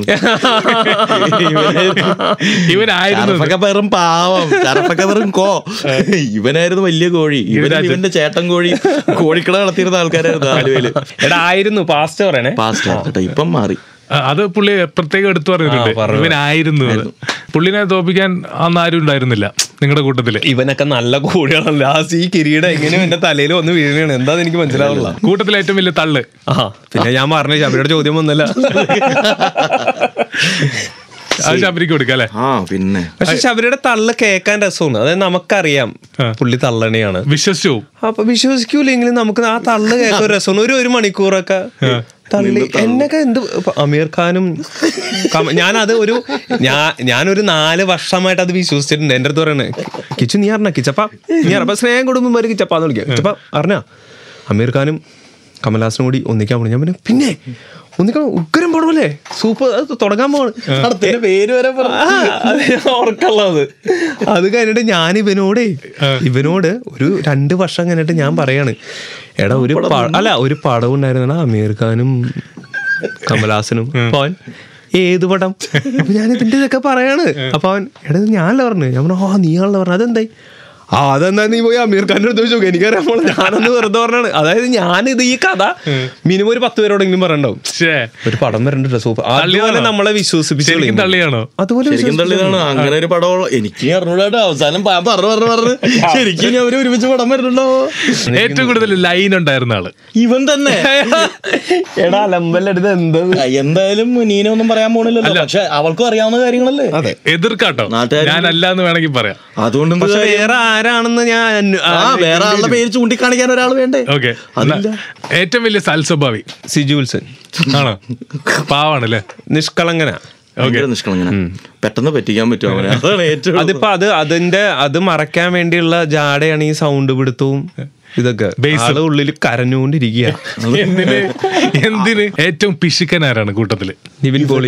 ഇവനായിരുന്നു
ചരപ്പൊക്കെ വെറും പാവം ചരപ്പൊക്കെ വെറും കോ ഇവനായിരുന്നു വലിയ കോഴി ഇവൻ ഇവന്റെ ചേട്ടൻ കോഴി കോഴിക്കട നടത്തിയിരുന്ന ആൾക്കാരായിരുന്നു ആലുവയില്
എടാ ആയിരുന്നു പാസ്റ്റ് പറയണേ
പാസ്റ്റ് കേട്ടോ ഇപ്പം മാറി
ആ, അത് പുള്ളി പ്രത്യേകം എടുത്തു പറഞ്ഞിട്ടുണ്ട്
ആ, പറഞ്ഞു.
ഇവനായിരുന്നു അത്. പുള്ളിനെ തോപ്പിക്കാൻ അന്ന് ആരും ഉണ്ടായിരുന്നില്ല നിങ്ങളുടെ കൂട്ടത്തില്
ഇവനൊക്കെ നല്ല കൂടിയാണല്ലോ ലാസ്റ്റ് ഈ കിരീടം എങ്ങനെയും എന്റെ തലയിൽ വന്ന് വീഴണയാണ് എന്താന്ന് എനിക്ക് മനസ്സിലാവില്ല
കൂട്ടത്തിലെ ഏറ്റവും വലിയ തള്ള്
ആ പിന്നെ ഞാൻ പറഞ്ഞു ശബരിയുടെ ചോദ്യം വന്നല്ല
അത് ശബരിക്ക് കൊടുക്കാം അല്ലെ
ആ പിന്നെ
പക്ഷെ ശബരിയുടെ തള്ള കേൾക്കാൻ രസമാണ് അതായത് നമുക്കറിയാം പുള്ളി തള്ളണിയാണ്
വിശ്വസിച്ചു പോവും.
അപ്പൊ വിശ്വസിക്കൂലെങ്കിലും നമുക്ക് ആ തള്ളു കേൾക്കാൻ രസമാണ് ഒരു ഒരു മണിക്കൂറൊക്കെ തള്ളി എന്നൊക്കെ എന്ത് ഇപ്പൊ അമീർ ഖാനും കമ- ഞാനത് ഒരു ഞാൻ ഞാനൊരു നാല് വർഷമായിട്ട് അത് വിശ്വസിച്ചിട്ടുണ്ട് എന്റെ അടുത്ത് പറയണേ കിച്ചു നീ അറിഞ്ഞ കിച്ചപ്പ നീ അറിയാം സ്നേഹം കുടുംബം കിച്ചപ്പാന്ന് വിളിക്കാം കിച്ചപ്പ അറിഞ്ഞ അമീർ ഖാനും കമൽഹാസനും കൂടി ഒന്നിക്കാൻ പോണു ഞാൻ പിന്നെ പിന്നെ ഒന്നിക്കണം ഉഗ്രം പടമല്ലേ സൂപ്പർ അത് തുടങ്ങാൻ പോവാണ്
പടത്തിന്റെ പേര് വരെ പറഞ്ഞു
ആ, അത് ഞാൻ ഓർക്കുള്ളത് അത് കഴിഞ്ഞിട്ട് ഞാൻ ഇവനോടേ ഇവനോട് ഒരു രണ്ട് വർഷം കഴിഞ്ഞിട്ട് ഞാൻ പറയാണ് എടാ ഒരു പ- അല്ല ഒരു പടം ഉണ്ടായിരുന്ന അമീർ ഖാനും കമലഹാസനും അപ്പൊ അവൻ ഏത് പടം അപ്പൊ ഞാൻ ഇതിന്റെ ഇതൊക്കെ പറയാണ് അപ്പൊ അവൻ എടാ ഇത് ഞാനല്ല പറഞ്ഞു ഞാൻ പറഞ്ഞു ആ നീയാണല്ലോ പറഞ്ഞു അതെന്തായി ആ അതെന്താ നീ പോയി അമീർ ഖാൻ്റെ അടുത്ത് ചോദിച്ചു എനിക്കറിയാം മോളെ ഞാനൊന്ന് വെറുതെ പറഞ്ഞാണ് അതായത് ഞാനിത് ഈ കഥ മിനിമം ഒരു പത്ത് പേരോടെങ്കിലും പറയണ്ടാവും
ഷേ
ഒരു പടം വരണ്ട സൂപ്പർ അതുപോലെ
തള്ളിയാണോ?
നമ്മളെ വിശ്വസിപ്പിച്ചു
ശരിക്കും
കളയുന്നു.
തള്ളിയാണോ
അതുപോലെ
ശരിക്കും തള്ളിയതാണ് അങ്ങനെ ഒരു പടമുള്ള എനിക്ക് അറിഞ്ഞൂടാട്ടോ അവസാനം പ- പറഞ്ഞു പറഞ്ഞു പറഞ്ഞു ശരിക്കും ഇനി അവര് ഒരുമിച്ച് പടം വരുന്നുണ്ടോ
ഏറ്റവും കൂടുതൽ ലൈൻ ഉണ്ടായിരുന്ന ആള്
ഇവൻ തന്നെ
എടാ അലമ്പല്ലെടുത്ത് എന്താ
ആ, എന്തായാലും നീന ഒന്നും പറയാൻ പോണില്ലല്ലോ പക്ഷെ അവൾക്കും അറിയാവുന്ന കാര്യങ്ങളല്ലേ
അതെ
എതിർക്കാട്ടോ
നാട്ടുകാര്
ഞാൻ അല്ല എന്ന് വേണമെങ്കിൽ പറയാം
അതുകൊണ്ട് എന്ത്
പക്ഷെ
കാര്യം?
വേറെ ആരാണെന്ന് ഞാൻ അന്വ-
ആ വേറെ ആളുടെ പേര് ചൂണ്ടിക്കാണിക്കാൻ ഒരാൾ വേണ്ടേ
ഓക്കെ
അതില്ല.
ഏറ്റവും വലിയ സൽസ്വഭാവി
സിജു വിൽസൺ
ആണോ പാവാണല്ലേ
നിഷ്കളങ്കന
ഭയങ്കര നിഷ്കളങ്കന പെട്ടെന്ന് പറ്റിക്കാൻ പറ്റും അവനെ അതാണ് ഏറ്റവും
അതിപ്പോ അത് അതിന്റെ അത് മറയ്ക്കാൻ വേണ്ടിയുള്ള ജാടയാണ് ഈ സൗണ്ട് പിടുത്തവും ഇതൊക്കെ
Bass.
ആള് ഉള്ളിൽ കരഞ്ഞുകൊണ്ടിരിക്കുക
എന്തിന് എന്തിന് ഏറ്റവും പിശുക്കൻ ആരാണ് കൂട്ടത്തില്
നിവിൻ പോളി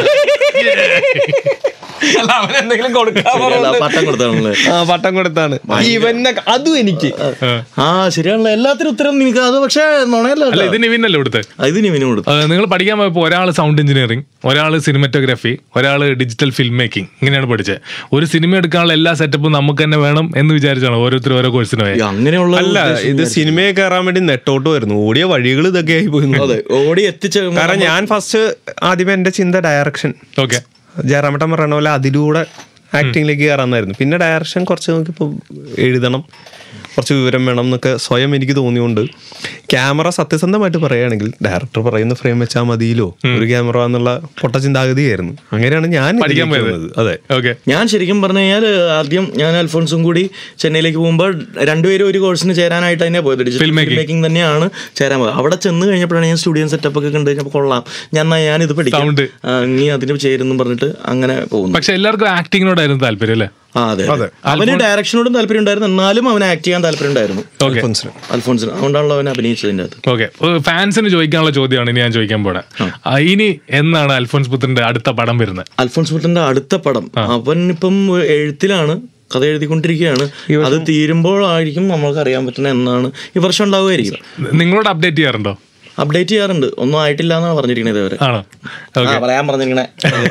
അല്ല, അവനെന്തെങ്കിലും കൊടുക്കാൻ
ശരിയല്ല, പട്ടം കൊടുത്താണല്ലേ
ആ പട്ടം കൊടുത്താണ് ഇവനെ അതും എനിക്ക്
ആ ശരിയാണല്ലോ എല്ലാത്തിനും ഉത്തരം നിനക്ക് അത് പക്ഷേ നുണയല്ല
അല്ല ഇത് നിവിനല്ലേ ഇവിടുത്തെ
ഇത് നിവിനും കൊടുത്തു
നിങ്ങൾ പഠിക്കാൻ പോയപ്പോൾ ഒരാൾ സൗണ്ട് എഞ്ചിനീയറിംഗ് ഒരാൾ സിനിമറ്റോഗ്രാഫി ഒരാൾ ഡിജിറ്റൽ ഫിൽം മേക്കിംഗ് ഇങ്ങനെയാണ് പഠിച്ചത് ഒരു സിനിമ എടുക്കാനുള്ള എല്ലാ സെറ്റപ്പും നമുക്ക് തന്നെ വേണം എന്ന് വിചാരിച്ചാണ് ഓരോരുത്തർ ഓരോ കോഴ്സിന് പോയത്
അങ്ങനെയുള്ള
അല്ല
ഉദ്ദേശം
ഇത് സിനിമയെ കയറാൻ വേണ്ടി നെട്ടോട്ട് വരുന്നു ഓടിയ വഴികൾ ഇതൊക്കെ ആയി പോയി
അതെ ഓടി എത്തിച്ച
കാരണം ഞാൻ ഫസ്റ്റ് ആദ്യമേ എന്റെ ചിന്ത ഡയറക്ഷൻ
ഓക്കെ
ജയറാമട്ടൻ പറയണ പോലെ അതിലൂടെ ആക്ടിങ്ങിലേക്ക് കയറാന്നായിരുന്നു പിന്നെ ഡയറക്ഷൻ കുറച്ച് നോക്കിയപ്പോൾ എഴുതണം കുറച്ച് വിവരം വേണം എന്നൊക്കെ സ്വയം എനിക്ക് തോന്നിയുകൊണ്ട് ക്യാമറ സത്യസന്ധമായിട്ട് പറയുകയാണെങ്കിൽ ഡയറക്ടർ പറയുന്ന ഫ്രെയിം വെച്ചാൽ മതിയിലോ ഒരു ക്യാമറ എന്നുള്ള പൊട്ട ചിന്താഗതിയായിരുന്നു അങ്ങനെയാണ് ഞാൻ
പഠിക്കാൻ
ഇതിലേക്ക്
പോയത്.
വന്നത്. അതെ
ഓക്കെ
ഞാൻ ശരിക്കും പറഞ്ഞു കഴിഞ്ഞാൽ ആദ്യം ഞാൻ അൽഫോൺസും കൂടി ചെന്നൈയിലേക്ക് പോകുമ്പോൾ രണ്ടുപേരും ഒരു കോഴ്സിന് ചേരാനായിട്ട് തന്നെ പോയത് ഡിജിറ്റൽ
Film making.
മേക്കിംഗ് തന്നെയാണ് ചേരാൻ പോയത് അവിടെ ചെന്ന് കഴിഞ്ഞപ്പോഴാണ് ഞാൻ സ്റ്റുഡിയോ സെറ്റപ്പ് ഒക്കെ കണ്ടു കഴിഞ്ഞപ്പോൾ കൊള്ളാം ഞാൻ എന്നാ ഞാനിത് പഠിക്കാം
Sound.
ആ, നീ അതിന് ചേരുന്നു പറഞ്ഞിട്ട് അങ്ങനെ പോകുന്നു
പക്ഷെ എല്ലാവർക്കും ആക്ടിങ്ങിനോടായിരുന്നു താല്പര്യം അല്ലേ
ആ അതെ അതെ. അവന് ഡയറക്ഷനോടും താല്പര്യം ഉണ്ടായിരുന്നു എന്നാലും അവന് ആക്ട് ചെയ്യാൻ താല്പര്യം ഉണ്ടായിരുന്നു
ഓക്കെ
അൽഫോൻസിന്.
അൽഫോൺസിന് അതുകൊണ്ടാണല്ലോ അവൻ അഭിനയിച്ചതിൻ്റെ അകത്ത്
ഓക്കെ ഫാൻസിന് ചോദിക്കാനുള്ള ചോദ്യമാണ് ഇനി ഞാൻ ചോദിക്കാൻ പോണേ ആ, ഇനി എന്നാണ് അൽഫോൻസ് പുത്രന്റെ അടുത്ത പടം വരുന്നത്
അൽഫോൺസ് പുട്ടന്റെ അടുത്ത പടം അവൻ ഇപ്പം എഴുത്തിലാണ് കഥ എഴുതിക്കൊണ്ടിരിക്കുകയാണ് അത് തീരുമ്പോഴായിരിക്കും നമ്മൾക്ക് അറിയാൻ പറ്റുന്ന എന്നാണ് ഈ വർഷം ഉണ്ടാവുമായിരിക്കും
നിങ്ങളോട് അപ്ഡേറ്റ് ചെയ്യാറുണ്ടോ
അപ്ഡേറ്റ് ചെയ്യാറുണ്ട് ഒന്നും ആയിട്ടില്ല എന്നാണ് പറഞ്ഞിരിക്കുന്നത് ഇവര്
ആണോ
ആ
ഓക്കെ
പറയാൻ പറഞ്ഞിരിക്കണേ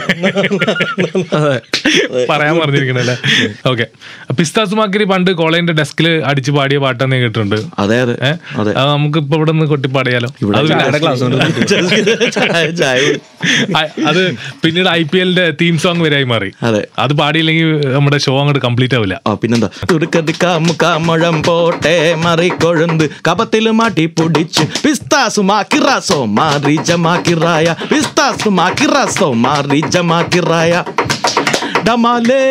പറയാൻ പറഞ്ഞിരിക്കണല്ലേ ഓക്കെ പിസ്താസുമാക്കിരി പണ്ട് കോളേജിന്റെ ഡെസ്കിൽ അടിച്ചു പാടിയ പാട്ടെന്ന് ഞാൻ കേട്ടിട്ടുണ്ട്
അതെ അതെ
ഏഹ്
അതെ
അത് നമുക്ക് ഇപ്പൊ ഇവിടെ നിന്ന് കൊട്ടിപ്പാടിയാലോ അത്
ചായ ചായ കുടി.
ആ- അത് പിന്നീട് ഐ പി എല്ലിന്റെ തീം സോങ് വരെയായി മാറി
അതെ
അത് പാടിയില്ലെങ്കിൽ നമ്മുടെ ഷോ അങ്ങോട്ട് കംപ്ലീറ്റ് ആവില്ല
ആ പിന്നെന്താ തുടുക്കത് കാമുഴം പോട്ടെ മറിക്കൊഴുന്ത് കപത്തില് മാട്ടി പൊടിച്ച് പിസ്താസു മാക്കിറാസോ മാറി ജമാക്കിറായ പിസ്താസു മാക്കിറാസോ മാറി ജമാക്കിറായ ഡമാലേ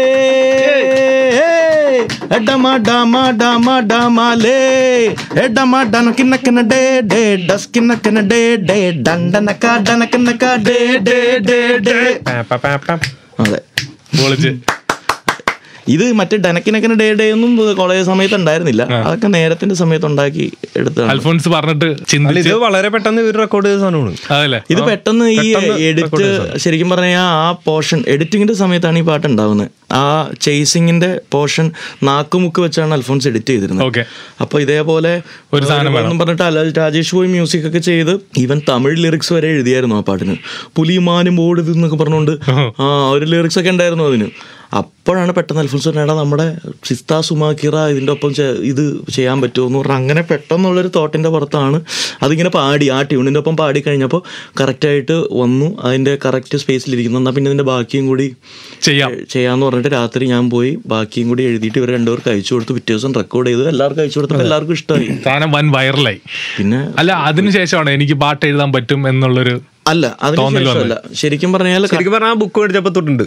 ഡമ ഡമ ഡമ ഡമാലേ ഡമ ഡനക്കിന്നക്കന ഡേ ഡേ ഡസ്കിന്നക്കന ഡേ ഡേ ഡണ്ടനക്ക ഡനക്കിന്നക്ക ഡേ ഡേ ഡേ ഡേ അതെ
പൊളിച്ച്
ഇത് മറ്റേ ഡനക്കിനക്കന ഡേ ഡേ ഒന്നും കോളേജ് സമയത്ത് ഉണ്ടായിരുന്നില്ല അതൊക്കെ നേരത്തിന്റെ സമയത്ത് ഉണ്ടാക്കി എടുത്തതാണ്
അൽഫോൺസ് പറഞ്ഞിട്ട്
അല്ല
ചിന്തിച്ച്
ഇത് വളരെ പെട്ടെന്ന് ഇവർ റെക്കോർഡ് ചെയ്ത സാധനമാണ്
അതല്ലേ
ഇത് പെട്ടെന്ന് ഈ എഡിറ്റ് ശരിക്കും പറഞ്ഞാൽ ആ പോർഷൻ എഡിറ്റിങ്ങിന്റെ സമയത്താണ് ഈ പാട്ട് ഉണ്ടാവുന്നത് ആ ചേസിങ്ങിന്റെ പോർഷൻ നാക്കുമുക്ക് വെച്ചാണ് അൽഫോൺസ് എഡിറ്റ് ചെയ്തിരുന്നത്
ഓക്കെ
അപ്പൊ ഇതേപോലെ
ഒരു സാധനം വേണം.
എന്നും പറഞ്ഞിട്ട് അല്ല രാജേഷ് ബോയ് മ്യൂസിക് ഒക്കെ ചെയ്ത് ഈവൻ തമിഴ് ലിറിക്സ് വരെ എഴുതിയായിരുന്നു ആ പാട്ടിന് പുലിമാനും ഓടുത് എന്നൊക്കെ പറഞ്ഞുകൊണ്ട് ആ ഒരു ലിറിക്സ് ഒക്കെ ഉണ്ടായിരുന്നു അതിന് അപ്പോഴാണ് പെട്ടെന്ന് അൽഫോൻസ് പറഞ്ഞാൽ നമ്മുടെ സിസ്ത സുമാക്കിറ ഇതിൻ്റെ ഒപ്പം ചെ- ഇത് ചെയ്യാൻ പറ്റുമോ എന്ന് പറഞ്ഞാൽ അങ്ങനെ പെട്ടെന്നുള്ളൊരു തോട്ടിൻ്റെ പുറത്താണ് അതിങ്ങനെ പാടി ആ ട്യൂണിൻ്റെ ഒപ്പം പാടി കഴിഞ്ഞപ്പോൾ കറക്റ്റായിട്ട് വന്നു അതിൻ്റെ കറക്റ്റ് സ്പേസിലിരിക്കുന്നു എന്നാൽ പിന്നെ ഇതിൻ്റെ ബാക്കിയും കൂടി
ചെയ്യാം
ചെയ്യാന്ന് പറഞ്ഞിട്ട് രാത്രി ഞാൻ പോയി ബാക്കിയും കൂടി എഴുതിയിട്ട് ഇവർ രണ്ടുപേർക്ക് അയച്ചു കൊടുത്തു പിറ്റേ ദിവസം റെക്കോർഡ് ചെയ്തു എല്ലാവർക്കും അയച്ചു കൊടുത്തപ്പോൾ എല്ലാവർക്കും ഇഷ്ടമായി
സാധനം വൻ വൈറലായി
പിന്നെ
അല്ല അതിനുശേഷമാണ് എനിക്ക് പാട്ട് എഴുതാൻ പറ്റും എന്നുള്ളൊരു
അല്ല അതിന്
തോന്നൽ
ശേഷമല്ല ശരിക്കും പറഞ്ഞാൽ
ശരിക്കും പറഞ്ഞാൽ ആ ബുക്ക് മേടിച്ചപ്പോ തൊട്ടുണ്ട്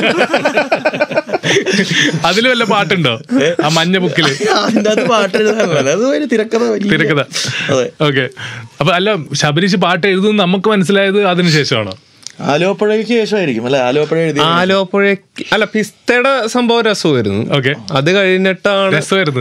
അതിൽ വല്ല പാട്ടുണ്ടോ ആ മഞ്ഞ ബുക്കില്
അതിൻ്റെ അത് പാട്ട് എഴുതാനല്ല അത് ഒരു തിരക്കഥ വലിയ-
തിരക്കഥ
അതെ
ഓക്കെ അപ്പൊ അല്ല ശബരീഷ് പാട്ട് എഴുതും നമുക്ക് മനസ്സിലായത് അതിനുശേഷമാണോ
ആലോപ്പുഴയ്ക്ക് ശേഷമായിരിക്കും അല്ലെ ആലോപ്പുഴ എഴുതി
ആലോപ്പുഴയ്ക്ക് അല്ല പിസ്തയുടെ സംഭവം രസമായിരുന്നു
ഓക്കെ
അത് കഴിഞ്ഞിട്ടാണ്
രസമായിരുന്നു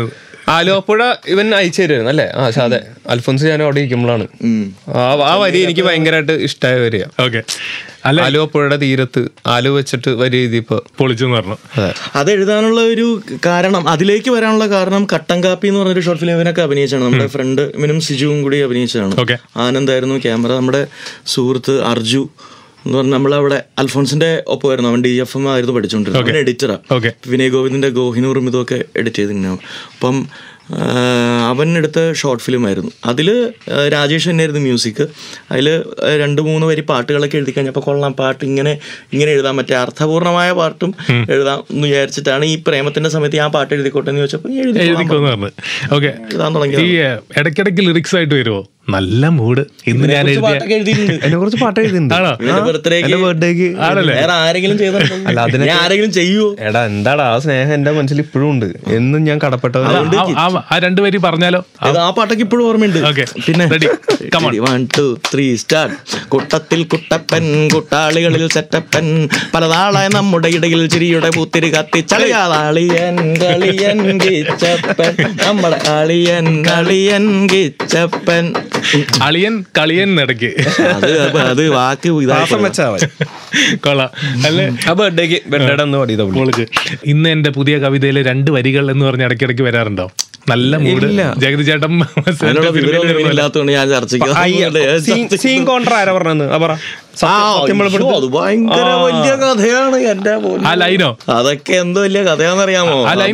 ആലുവപ്പുഴ ഇവൻ അയച്ചു തരുമായിരുന്നു അല്ലേ ആ പക്ഷെ അതെ അൽഫോൻസ് ഞാൻ അവിടെ ഇരിക്കുമ്പോഴാണ് ആ ആ വരി എനിക്ക് ഭയങ്കരമായിട്ട് ഇഷ്ടമായ വരിക
ഓക്കെ അല്ല
ആലുവപ്പുഴയുടെ തീരത്ത് ആലുവ വെച്ചിട്ട് വരി എഴുതിയപ്പോ
പൊളിച്ചെന്ന് പറഞ്ഞു
അതെ
അത് എഴുതാനുള്ള ഒരു കാരണം അതിലേക്ക് വരാനുള്ള കാരണം കട്ടൻ കാപ്പി എന്ന് പറഞ്ഞൊരു ഷോർട്ട് ഫിലിം ഇവനൊക്കെ അഭിനയിച്ചാണ് നമ്മുടെ ഫ്രണ്ട് ഇവനും സിജുവും കൂടി അഭിനയിച്ചതാണ്
Okay.
ആനന്ദായിരുന്നു ക്യാമറ നമ്മുടെ സുഹൃത്ത് അർജു എന്ന് പറഞ്ഞാൽ നമ്മളവിടെ അൽഫോൺസിന്റെ ഒപ്പമായിരുന്നു അവൻ ഡി എഫ് എം ആയിരുന്നു പഠിച്ചുകൊണ്ടിരുന്നത് അവൻ എഡിറ്ററാ
Okay.
വിനയ് ഗോവിന്ദിന്റെ ഗോഹിനൂറും ഇതൊക്കെ എഡിറ്റ് ചെയ്തിരുന്നു അപ്പം ആ, അവൻ എടുത്ത ഷോർട്ട് ഫിലിം ആയിരുന്നു അതിൽ രാജേഷ് തന്നെയായിരുന്നു മ്യൂസിക് അതിൽ രണ്ട് മൂന്ന് വരി പാട്ടുകളൊക്കെ എഴുതി കഴിഞ്ഞപ്പോൾ കൊള്ളാം പാട്ട് ഇങ്ങനെ ഇങ്ങനെ എഴുതാൻ പറ്റിയ അർത്ഥപൂർണമായ പാട്ടും എഴുതാം എന്ന് വിചാരിച്ചിട്ടാണ് ഈ പ്രേമത്തിന്റെ സമയത്ത് ഞാൻ പാട്ട് എഴുതിക്കോട്ടെ എന്ന് ചോദിച്ചപ്പോൾ എഴുതി
എഴുതിക്കോന്ന് പറഞ്ഞു ഓക്കെ
എഴുതാൻ തുടങ്ങി
ഈ ഏ, ഇടയ്ക്കിടയ്ക്ക് ലിറിക്സ് ആയിട്ട് വരുമോ നല്ല മൂഡ് ഇന്ന് ഞാൻ എഴുതിയ
പാട്ടൊക്കെ എഴുതിയിട്ടുണ്ട്
എന്നെ കുറച്ച് പാട്ട് എഴുതിയിട്ടുണ്ട്
ആണോ
ഇവന്റെ ബർത്ത്ഡേക്ക്
എന്റെ ബർത്ത്ഡേക്ക്
ആണല്ലേ
വേറെ ആരെങ്കിലും ചെയ്തിട്ടുണ്ടോ
അല്ല, അതിനൊക്കെ-
ഞാൻ ആരെങ്കിലും ചെയ്യുവോ
എടാ എന്താടാ ആ സ്നേഹം എന്റെ മനസ്സിൽ ഇപ്പോഴും ഉണ്ട് എന്നും ഞാൻ കടപ്പെട്ടത്
ആ- ആ- ആ രണ്ട് വരി പറഞ്ഞാലോ
ഇത് ആ പാട്ടൊക്കെ ഇപ്പോഴും ഓർമ്മയുണ്ട്
Okay.
പിന്നെ
Ready. Come on.
One two three start കുട്ടത്തിൽ കുട്ടപ്പൻ കുട്ടാളികളിൽ സെറ്റപ്പൻ പലതാളായ നമ്മുടെ ഇടയിൽ ചിരിയുടെ പൂത്തിരി കത്തിച്ചളിയാളിയൻ കളിയൻ ഗിച്ചപ്പൻ നമ്മുടെ അളിയൻ കളിയൻ ഗിച്ചപ്പൻ
അളിയൻ കളിയൻ ഇടയ്ക്ക്
അത് അപ്പൊ അത് വാക്ക് ഇതായി
ശ്വാസം വെച്ചാ മതി.
കൊള്ളാം അല്ലേ
ആ ബർത്ത്ഡേക്ക് ബർത്ത്ഡേ ഒന്ന് പാടിയതാ പുള്ളി.
പൊളിച്ച് ഇന്ന് എന്റെ പുതിയ കവിതയിലെ രണ്ട് വരികൾ എന്ന് പറഞ്ഞ് ഇടയ്ക്കിടയ്ക്ക് വരാറുണ്ടോ നല്ല മൂഡ്
ഇല്ല.
ജഗതി ചേട്ടൻ
അതിനുള്ള വിവരമൊന്നും ഇല്ലാത്തതുകൊണ്ട് ഞാൻ ചർച്ചയ്ക്ക്
അയ്യ, സീൻ- സീൻ കോൺട്ര ആരാ പറഞ്ഞത് ആ പറ
ആ,
സത്യം- സത്യം
അയ്യോ,
വെളിപ്പെടുത്ത്.
അത് ഭയങ്കര
ആ.
വലിയ കഥയാണ് എന്റെ പൊന്നോ.
ആ ലൈനോ
അതൊക്കെ എന്തോ വലിയ കഥയാണെന്നറിയാമോ
ആ ലൈൻ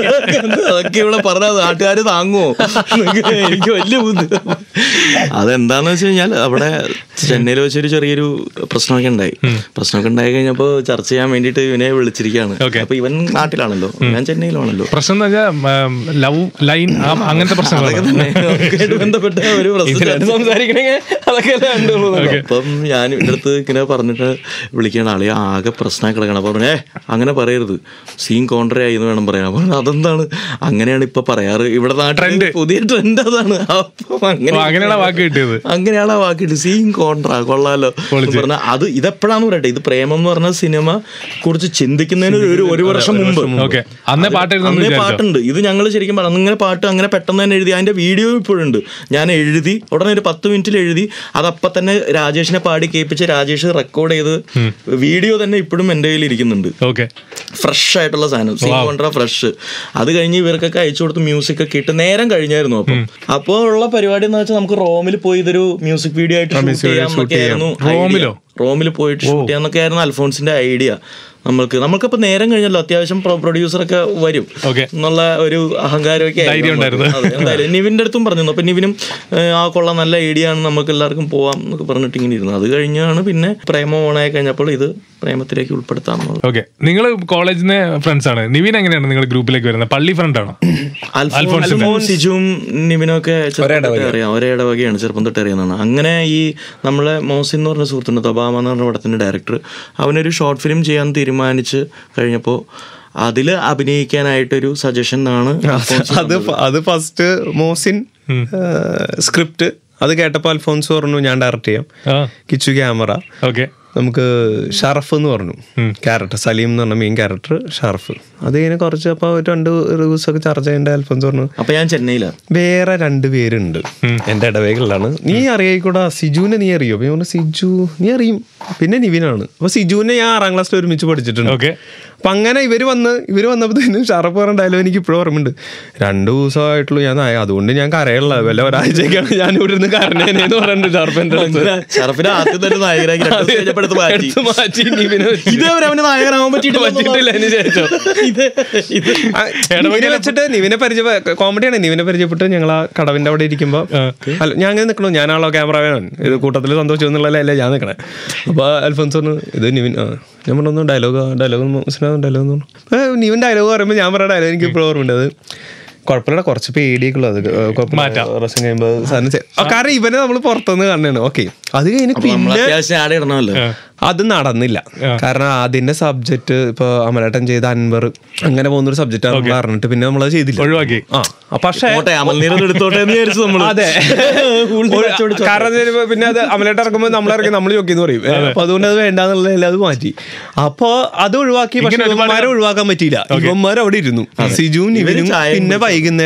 അതൊക്കെ ഇവിടെ പറഞ്ഞ നാട്ടുകാർ താങ്ങുമോ എനിക്ക് വലിയ ബുദ്ധി അതെന്താന്ന് വെച്ച് കഴിഞ്ഞാൽ അവിടെ ചെന്നൈയിൽ വെച്ചൊരു ചെറിയൊരു പ്രശ്നമൊക്കെ ഉണ്ടായി പ്രശ്നമൊക്കെ ഉണ്ടായി കഴിഞ്ഞപ്പോ ചർച്ച ചെയ്യാൻ വേണ്ടിട്ട് ഇവനെ വിളിച്ചിരിക്കുകയാണ്
Okay.
അപ്പൊ ഇവൻ നാട്ടിലാണല്ലോ ഞാൻ ചെന്നൈയിലാണല്ലോ
പ്രശ്നം എന്ന് വെച്ചാൽ ലവ് ലൈൻ അങ്ങനത്തെ പ്രശ്നങ്ങളാണ്
തന്നെ അതുമായിട്ട് ബന്ധപ്പെട്ട ഒരു
ഇതിനകത്ത്
പ്രശ്നം
സംസാരിക്കണമെങ്കിൽ അതൊക്കെ അല്ലേ കണ്ടുള്ളൂ എന്നല്ലേ?
അപ്പം ഞാൻ എൻ്റെ അടുത്ത് ഇങ്ങനെ പറഞ്ഞിട്ട് വിളിക്കണ ആളെ ആകെ പ്രശ്നമായി കിടക്കണം അപ്പൊ പറഞ്ഞു, ഏ അങ്ങനെ പറയരുത് സീൻ കോൺട്രയായി എന്ന് വേണം പറയാൻ അപ്പൊ അതെന്താണ് അങ്ങനെയാണ് ഇപ്പൊ പറയാറ് ഇവിടെ നാട്ടിൽ പുതിയ ട്രെൻഡ് അതാണ് അപ്പം അങ്ങനെ
ഓ, അങ്ങനെയാണ് വാക്ക് കിട്ടിയത്
അങ്ങനെയാണ് ആ വാക്കിട്ട് സീൻ കോൺട്ര കൊള്ളാലോ പറഞ്ഞ അത് ഇതെപ്പോഴാന്ന് പറയട്ടെ ഇത് പ്രേമം എന്ന് പറഞ്ഞ സിനിമ കുറിച്ച് ചിന്തിക്കുന്നതിന് ഒരു- ഒരു ഒരു വർഷം മുമ്പ്
ഓക്കെ അന്നേ പാട്ട് എഴുതുന്നു
അന്നേ
വിചാരിച്ചോ
പാട്ടുണ്ട് ഇത് ഞങ്ങൾ ശരിക്കും പറഞ്ഞു ഇങ്ങനെ പാട്ട് അങ്ങനെ പെട്ടെന്ന് തന്നെ എഴുതി അതിന്റെ വീഡിയോ ഇപ്പോഴുണ്ട് ഞാൻ എഴുതി ഉടനെ ഒരു പത്ത് മിനിറ്റിൽ എഴുതി അതപ്പം തന്നെ രാജേഷിനെ പാടി കേൾപ്പിച്ച് രാജേഷ് റെക്കോർഡ് ചെയ്ത് വീഡിയോ തന്നെ ഇപ്പോഴും എൻ്റെ കയ്യിൽ ഇരിക്കുന്നുണ്ട്
ഓക്കെ
ഫ്രഷ് ആയിട്ടുള്ള സാധനം സീൻ കൊണ്ട ഫ്രഷ് അത് കഴിഞ്ഞ് ഇവർക്കൊക്കെ അയച്ചു കൊടുത്ത് മ്യൂസിക് ഒക്കെ ഇട്ട് നേരം കഴിഞ്ഞായിരുന്നു അപ്പം അപ്പോൾ ഉള്ള പരിപാടി എന്ന് വെച്ചാൽ നമുക്ക് റോമിൽ പോയി ഇതൊരു മ്യൂസിക് വീഡിയോ ആയിട്ട് ഷൂട്ട് ചെയ്യാന്നൊക്കെ ആയിരുന്നു
റോമിലോ?
റോമിൽ പോയിട്ട് ഷൂട്ട് ചെയ്യാന്നൊക്കെ ആയിരുന്നു അൽഫോൺസിന്റെ ഐഡിയ നമ്മൾക്ക് നമുക്കപ്പോൾ നേരം കഴിഞ്ഞല്ലോ അത്യാവശ്യം പ്രൊഡ്യൂസറൊക്കെ വരും
Okay.
എന്നുള്ള ഒരു അഹങ്കാരമൊക്കെ ആയിരുന്നു
ധൈര്യം ഉണ്ടായിരുന്നു.
നമുക്ക്. അതെ, എന്തായാലും നിവിന്റെ അടുത്തും പറഞ്ഞു അപ്പൊ നിവിനും ഏഹ്, ആ കൊള്ളാം നല്ല ഐഡിയ ആണ് നമുക്ക് എല്ലാവർക്കും പോവാം എന്നൊക്കെ പറഞ്ഞിട്ട് ഇങ്ങനെ ഇരുന്നു അത് കഴിഞ്ഞാണ് പിന്നെ പ്രേമം ഓണായി കഴിഞ്ഞപ്പോൾ ഇത് പ്രേമത്തിലേക്ക് ഉൾപ്പെടുത്താം എന്നുള്ളത്.
ഓക്കെ നിങ്ങൾ കോളേജിലെ ഫ്രണ്ട്സ് ആണ് നിവിൻ എങ്ങനെയാണ് നിങ്ങൾ ഗ്രൂപ്പിലേക്ക് വരുന്നത് പള്ളി ഫ്രണ്ട് ആണോ
അൽഫോൺസ് അൽഫോൺ സിജുവും നിവിനൊക്കെ ചെറുപ്പം തൊട്ടേ അറിയാം ഒരേ ഇടവകയാണ് ചെറുപ്പം തൊട്ട് അറിയാവുന്നതാണ് അങ്ങനെ ഈ നമ്മളെ മോസിൻ എന്ന് പറഞ്ഞ സുഹൃത്തുണ്ട് തബാമ എന്ന് പറഞ്ഞ പടത്തിന്റെ ഡയറക്ടർ അവനൊരു ഷോർട്ട് ഫിലിം ചെയ്യാൻ തീരുമാനിച്ച് കഴിഞ്ഞപ്പോൾ അതിൽ അഭിനയിക്കാനായിട്ടൊരു സജഷൻ ആണ് അൽഫോൺസ്
അത് ഫ- അത് ഫസ്റ്റ് മോസിൻ സ്ക്രിപ്റ്റ് അത് കേട്ടപ്പോൾ അൽഫോൻസ് പറഞ്ഞു ഞാൻ ഡയറക്റ്റ് ചെയ്യാം
ആ
കിച്ചു ക്യാമറ
ഓക്കെ
നമുക്ക് ഷറഫ് എന്ന് പറഞ്ഞു ക്യാരക്ടർ സലീം എന്ന് പറഞ്ഞ മെയിൻ ക്യാരക്ടർ ഷറഫ് അത് കഴിഞ്ഞ് കുറച്ച് അപ്പോൾ രണ്ട് റിവ്യൂസ് ഒക്കെ ചർച്ച ചെയ്യേണ്ട അൽഫോൻസ് പറഞ്ഞു
അപ്പൊ ഞാൻ ചെന്നൈയിലാണ്
വേറെ രണ്ട് പേരുണ്ട് എൻ്റെ ഇടവേകളിലാണ് നീ അറിയായിക്കൂടാ സിജുവിനെ നീ അറിയോ അപ്പൊ ഞാൻ പറഞ്ഞു സിജു നീ അറിയും പിന്നെ നിവിനാണ് അപ്പൊ സിജുവിനെ ഞാൻ ആറാം ക്ലാസ്സിൽ ഒരുമിച്ച് പഠിച്ചിട്ടുണ്ട്
ഓക്കെ
അപ്പൊ അങ്ങനെ ഇവര് വന്ന് ഇവര് വന്നപ്പോഴത്തേനും ഷറപ്പ് പറഞ്ഞ ഡയലോഗ് എനിക്ക് ഇപ്പോഴും ഓർമ്മയുണ്ട് രണ്ടു ദിവസമായിട്ടുള്ളൂ ഞാൻ നായ അതുകൊണ്ട് ഞാൻ കരയുള്ള വല്ല ഒരാഴ്ചക്കാണ് ഞാൻ ഇവിടെ നിന്ന് കരഞ്ഞേനെന്ന് പറയുന്നുണ്ട് ഷറപ്പിന്റെ അടുത്ത്.
ഷറഫിനെ ആദ്യം തന്നെ നായകനാക്കി രണ്ട് ദിവസം കഴിഞ്ഞപ്പോൾ എടുത്ത് മാറ്റി
എടുത്ത് മാറ്റി നിവിനെ വെച്ച്.
ഇതേവരെ അവന് നായകനാവാൻ പറ്റിയിട്ടില്ല
പറ്റിയിട്ടില്ല അതിന് ശേഷം
ഇത് ഇത്
ആ, നിവിനെ വെച്ചിട്ട് നിവിനെ പരിചയ കോമഡിയാണ് നിവിനെ പരിചയപ്പെട്ട് ഞങ്ങൾ ആ കടവിന്റെ അവിടെ ഇരിക്കുമ്പോ അല്ല ഞാൻ അങ്ങനെ നിൽക്കണു ഞാനാണല്ലോ ക്യാമറമാൻ ഇത് കൂട്ടത്തിൽ സന്തോഷം എന്നുള്ളതല്ല ഞാൻ നിൽക്കണേ അപ്പൊ അൽഫോൻസ് പറഞ്ഞു ഇത് നിവിൻ ആ ഞാൻ പറഞ്ഞു ഡയലോഗ് ഡയലോഗ് മനസ്സിലാവും ഡയലോഗ് പറഞ്ഞു ഏ, നിവിൻ ഡയലോഗ് പറയുമ്പോൾ ഞാൻ പറഞ്ഞ ഡയലോഗ് എനിക്ക് ഇപ്പോഴും ഓർമ്മയുണ്ട് അത് കുഴപ്പമില്ല കുറച്ച് പേടിയൊക്കെ ഉള്ളത്
മാറ്റാം.
റസം കഴിയുമ്പോൾ സാധനം ചെയ്യ- ആ, കാരണം ഇവനെ നമ്മൾ പുറത്തുനിന്ന് കാണുകയാണ് ഓക്കെ അത് കഴിഞ്ഞ്
നമ്മൾ
പിന്നെ
അത്യാവശ്യം ആടെ ഇടണമല്ലോ
അത് നടന്നില്ല കാരണം അതിന്റെ സബ്ജക്ട് ഇപ്പൊ അമലേട്ടൻ ചെയ്ത അൻവർ അങ്ങനെ പോകുന്നൊരു സബ്ജക്റ്റ് ആണ് പറഞ്ഞിട്ട് പിന്നെ നമ്മളത് ചെയ്തില്ല
ഒഴിവാക്കി
ആ ആ, പക്ഷേ
പോട്ടെ അമൽനീരം എടുത്തോട്ടെ എന്ന് വിചാരിച്ചു നമ്മള്
അതെ
ഉള്ളി
ഒരു-
കച്ചവടിച്ചോ.
കാരണം എന്താ വെച്ചാ പിന്നെ അത് അമലേട്ട് ഇറക്കുമ്പോൾ നമ്മൾ ഇറക്കി നമ്മൾ ചോക്കിന്ന് പറയും ഏ, അപ്പൊ അതുകൊണ്ട് അത് വേണ്ടാന്നുള്ളതിൽ അത് മാറ്റി അപ്പൊ അത് ഒഴിവാക്കി പക്ഷെ ഇവന്മാരെ ഒഴിവാക്കാൻ പറ്റിയില്ല ഇവന്മാർ അവിടെ ഇരുന്നു സിജുവും
ഇവര്
ഇവനും
ചായ
പിന്നെ വൈകുന്നേരം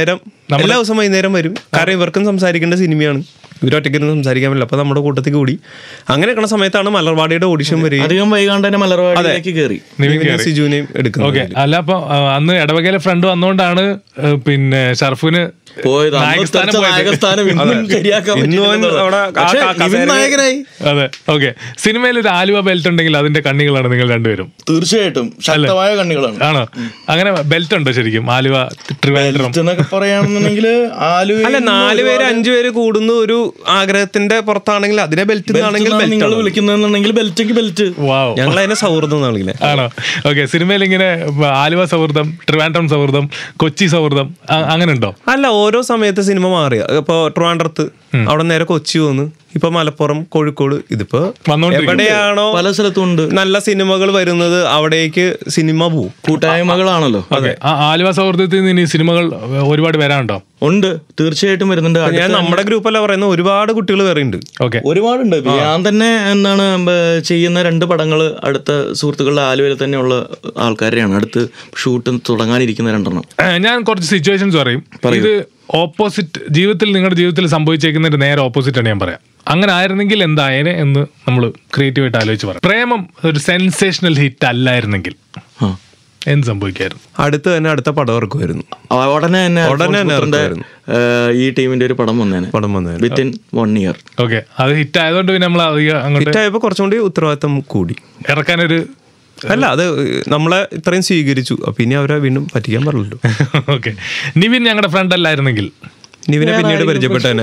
എല്ലാ ദിവസം വൈകുന്നേരം വരും കാരണം ഇവർക്കും സംസാരിക്കേണ്ട സിനിമയാണ് ഇവരൊറ്റയ്ക്കിരുന്ന് സംസാരിക്കാൻ പറ്റില്ല അപ്പൊ നമ്മുടെ കൂട്ടത്തിൽ കൂടി അങ്ങനെ നിൽക്കുന്ന സമയത്താണ് മലർവാടിയുടെ ഓഡിഷൻ വരികയും
അധികം വൈകാണ്ട് തന്നെ മലർവാടിയിലേക്ക് കയറി
നിവിൻ
ഇവനെ
കയറി
സിജുവിനെയും എടുക്കുന്നത്
ഓക്കെ അല്ല അപ്പൊ ആ, അന്ന് ഇടവകയിലെ ഫ്രണ്ട് വന്നോണ്ടാണ് ആ, പിന്നെ ഷർഫിന്
പോയത് അന്ന്
നായകസ്ഥാനം
തെറിച്ച
പോയത്.
നായകസ്ഥാനം ഇന്നും ശരിയാക്കാൻ
ഇന്നും അവൻ
പറ്റിയില്ലെന്നുള്ളത്.
അവിടെ ആ
പക്ഷേ
കാ-
നിവിൻ
കസേരയിൽ-
നായകനായി
അതെ ഓക്കെ സിനിമയിൽ ഒരു ആലുവ ബെൽറ്റ് ഉണ്ടെങ്കിൽ അതിന്റെ കണ്ണികളാണ് നിങ്ങൾ രണ്ടുപേരും
തീർച്ചയായിട്ടും ശക്തമായ കണ്ണികളാണ്
ആണോ അങ്ങനെ ബെൽറ്റ് ഉണ്ടോ ശരിക്കും ആലുവ ട്രിവാൻഡ്രം
എന്നൊക്കെ പറയുകയാണെന്നുണ്ടെങ്കിൽ ആലുവ
അല്ല നാല് പേര് അഞ്ചു പേര് കൂടുന്ന ഒരു ആഗ്രഹത്തിന്റെ പുറത്താണെങ്കിൽ അതിനെ ബെൽറ്റ് ആണെങ്കിൽ
നിങ്ങൾ
ബെൽറ്റ്
വിളിക്കുന്നതെന്നുണ്ടെങ്കിൽ ബെൽറ്റെങ്കിൽ ബെൽറ്റ്
വാവ്
ഞങ്ങൾ അതിനെ സൗഹൃദം എന്നാണ് വിളിക്കുന്നത്
ആണോ ഓക്കെ സിനിമയിൽ ഇങ്ങനെ ആലുവ സൗഹൃദം ട്രിവാൻഡ്രം സൗഹൃദം കൊച്ചി സൗഹൃദം അ- അങ്ങനെ ഉണ്ടോ
അല്ല ഓരോ സമയത്ത് സിനിമ മാറിയ ഇപ്പൊ ട്രിവാൻഡ്രത്ത് അവിടെ നേരെ കൊച്ചി വന്ന് ഇപ്പൊ മലപ്പുറം കോഴിക്കോട് ഇതിപ്പോ
വന്നോണ്ടിരിക്കും.
എവിടെയാണോ
പല സ്ഥലത്തും ഉണ്ട്
നല്ല സിനിമകൾ വരുന്നത് അവിടേക്ക് സിനിമ പോവും
കൂട്ടായ്മകളാണല്ലോ
ഓക്കെ ആലുവ സൗഹൃദത്തിൽ നിന്ന് ഇനി സിനിമകൾ ഒരുപാട് വരാനുണ്ടോ
ഉണ്ട് തീർച്ചയായിട്ടും വരുന്നുണ്ട്
ഞാൻ
അടുത്ത-
നമ്മുടെ ഗ്രൂപ്പല്ല പറയുന്ന ഒരുപാട് കുട്ടികൾ വേറെ ഉണ്ട്
ഓക്കെ
ഒരുപാടുണ്ട് ഞാൻ തന്നെ എന്താണ് ബ- ചെയ്യുന്ന രണ്ട് പടങ്ങൾ അടുത്ത സുഹൃത്തുക്കളുടെ ആലുവയിൽ തന്നെയുള്ള ആൾക്കാരെയാണ് അടുത്ത് ഷൂട്ട് തുടങ്ങാനിരിക്കുന്ന രണ്ടെണ്ണം
ഞാൻ കുറച്ച് സിറ്റുവേഷൻസ് പറയും ഇത് ഓപ്പോസിറ്റ് ജീവിതത്തിൽ നിങ്ങളുടെ ജീവിതത്തിൽ സംഭവിച്ചേക്കുന്നതിന്റെ നേരെ ഓപ്പോസിറ്റ് ആണ് ഞാൻ പറയാം അങ്ങനെ ആയിരുന്നെങ്കിൽ എന്തായേനെ എന്ന് നമ്മൾ ക്രിയേറ്റീവായിട്ട് ആലോചിച്ച് പറയാം പ്രേമം ഒരു സെൻസേഷണൽ ഹിറ്റ് അല്ലായിരുന്നെങ്കിൽ
ആ.
എന്ത് സംഭവിക്കായിരുന്നു
അടുത്ത് തന്നെ അടുത്ത പടം ഇറക്കുമായിരുന്നു
ആ, ഉടനെ തന്നെ
ഉടനെ തന്നെ
അൽഫോൺസ് പുത്രന്റെ,
ഇറക്കുമായിരുന്നു.
ഏഹ്, ഈ ടീമിന്റെ ഒരു പടം വന്നേനെ
പടം വന്നത്
വിത്തിൻ വൺ ഇയർ
ഓക്കെ അത് ഹിറ്റ് ആയതുകൊണ്ട് പിന്നെ നമ്മൾ അധികം അങ്ങോട്ട്
ഹിറ്റായപ്പോ കുറച്ചും കൂടി ഉത്തരവാദിത്തം കൂടി
ഇറക്കാനൊരു
അല്ല അത് നമ്മളെ ഇത്രയും സ്വീകരിച്ചു അപ്പൊ ഇനി അവരെ വീണ്ടും പറ്റിക്കാൻ പറഞ്ഞല്ലോ
ഓക്കെ നിവിൻ ഞങ്ങളുടെ ഫ്രണ്ട് അല്ലായിരുന്നെങ്കിൽ
നിവിനെ പിന്നീട് പരിചയപ്പെട്ട തന്നെ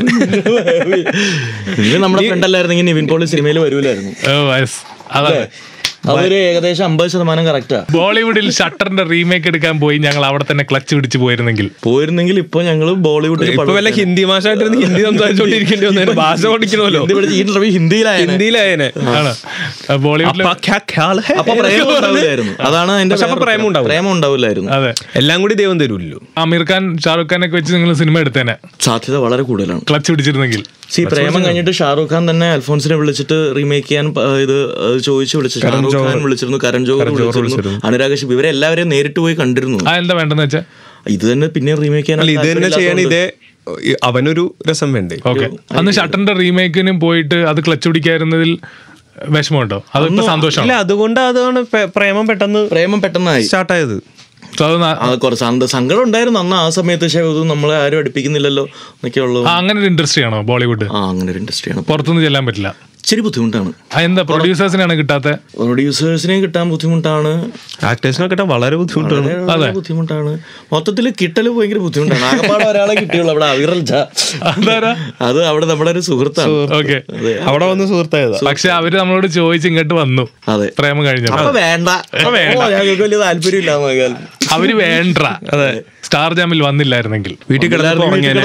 നിവിൻ നമ്മുടെ ഫ്രണ്ട് അല്ലായിരുന്നെങ്കിൽ നിവിൻ പോളി സിനിമയിൽ വരൂലായിരുന്നു
ഓ യെസ് അതാണ്
അതൊരു ഏകദേശം അമ്പത് ശതമാനം കറക്റ്റാ
ബോളിവുഡിൽ ഷട്ടറിന്റെ റീമേക്ക് എടുക്കാൻ പോയി ഞങ്ങൾ അവിടെ തന്നെ ക്ലച്ച് പിടിച്ച് പോയിരുന്നെങ്കിൽ
പോയിരുന്നെങ്കിൽ ഇപ്പൊ ഞങ്ങള് ബോളിവുഡിൽ
ഇപ്പൊ വല്ല ഹിന്ദി ഭാഷയായിട്ടിരുന്ന് ഹിന്ദി സംസാരിച്ചോണ്ടിരിക്കേണ്ടി വന്നേനെ ഭാഷ പഠിക്കണമല്ലോ
ഈ ഇന്റർവ്യൂ ഹിന്ദിയിലായ
ഹിന്ദിയിലായനെ
ആണ് ബോളിവുഡിൽ
അപ്പൊ ക്യാ ഖ്യാൽ ഹൈ?
അപ്പൊ പ്രേമം ഉണ്ടാവില്ലായിരുന്നു അതാണ് അതിന്റെ
പക്ഷെ അപ്പൊ
വേറെ
പ്രേമം ഉണ്ടാവില്ല.
പ്രേമം ഉണ്ടാവില്ലായിരുന്നു
അതെ
എല്ലാം കൂടി ദൈവം തരൂല്ലോ
അമീർ ഖാൻ ഷാറുഖ് ഖാനൊക്കെ വെച്ച് നിങ്ങൾ സിനിമ എടുത്തേനെ
സാധ്യത വളരെ കൂടുതലാണ്
ക്ലച്ച് പിടിച്ചിരുന്നെങ്കിൽ
സി പ്രേമം കഴിഞ്ഞിട്ട് ഷാറൂഖ് ഖാൻ തന്നെ അൽഫോൺസിനെ വിളിച്ചിട്ട് റീമേക്ക് ചെയ്യാൻ പ- ഇത് അത് ചോദിച്ചു വിളിച്ചു ഷാറൂഖ് ഖാൻ വിളിച്ചിരുന്നു കരൺ ജോഹർ വിളിച്ചിരുന്നു അനുരാഗ് കശ്യപ് ഇവരെ എല്ലാവരെയും നേരിട്ട് പോയി കണ്ടിരുന്നു
ആ എന്താ വേണ്ടെന്ന് വെച്ചാൽ
ഇത് തന്നെ പിന്നെ റീമേക്ക് ചെയ്യാൻ
അല്ല ഇത് തന്നെ ചെയ്യാൻ ഇതേ അവനൊരു രസം വേണ്ടേ
ഓക്കെ അന്ന് ഷട്ടറിന്റെ റീമേക്കിനും പോയിട്ട് അത് ക്ലച്ച് പിടിക്കായിരുന്നതിൽ വിഷമമുണ്ടോ അത് ഇപ്പൊ സന്തോഷം
ഇല്ല അതുകൊണ്ട് അതാണ് പെ- പ്രേമം പെട്ടെന്ന്
പ്രേമം പെട്ടെന്നായി
സ്റ്റാർട്ടായത്
സോ അത് ന-
ആ കുറച്ച് സന്ത- സങ്കടം ഉണ്ടായിരുന്നു അന്ന് ആ സമയത്ത് പക്ഷേ ഇത് നമ്മളെ ആരും അടുപ്പിക്കുന്നില്ലല്ലോ എന്നൊക്കെ ഉള്ളു
ആ, അങ്ങനെ ഒരു ഇൻഡസ്ട്രി ആണോ ബോളിവുഡ്
ആ അങ്ങനെ ഒരു ഇൻഡസ്ട്രിയാണ്
പുറത്തുനിന്ന് ചെല്ലാൻ പറ്റില്ല
ഇച്ചിരി ബുദ്ധിമുട്ടാണ്
ആ, എന്താ പ്രൊഡ്യൂസേഴ്സിനാണ് കിട്ടാത്ത
പ്രൊഡ്യൂസേഴ്സിനെ കിട്ടാൻ ബുദ്ധിമുട്ടാണ്
ആക്ടേഴ്സിനെ കിട്ടാൻ വളരെ ബുദ്ധിമുട്ടാണ്
വളരെ ബുദ്ധിമുട്ടാണ് മൊത്തത്തിൽ കിട്ടല് ഭയങ്കര ബുദ്ധിമുട്ടാണ് ആകപ്പാടെ ഒരാളെ കിട്ടിയുള്ളൂ അവിടെ അവിറൽ ജ
അതാരാ
അത് അവിടെ നമ്മുടെ ഒരു സുഹൃത്താണ്
ഓക്കെ
അതെ
അവിടെ വന്ന് സുഹൃത്തായതാ
പക്ഷെ അവര് നമ്മളോട് ചോദിച്ച് ഇങ്ങോട്ട് വന്നു
അതെ
പ്രേമം കഴിഞ്ഞപ്പോ
അപ്പൊ വേണ്ട ഓ, ഞങ്ങൾക്ക് വലിയ താല്പര്യമില്ല നോക്കാൻ
അവര് വേണ്ട അതെ സ്റ്റാർ ജാമിൽ വന്നില്ലായിരുന്നെങ്കിൽ
വീട്ടിൽ കിടന്നപ്പോ ഉറങ്ങിയാനെ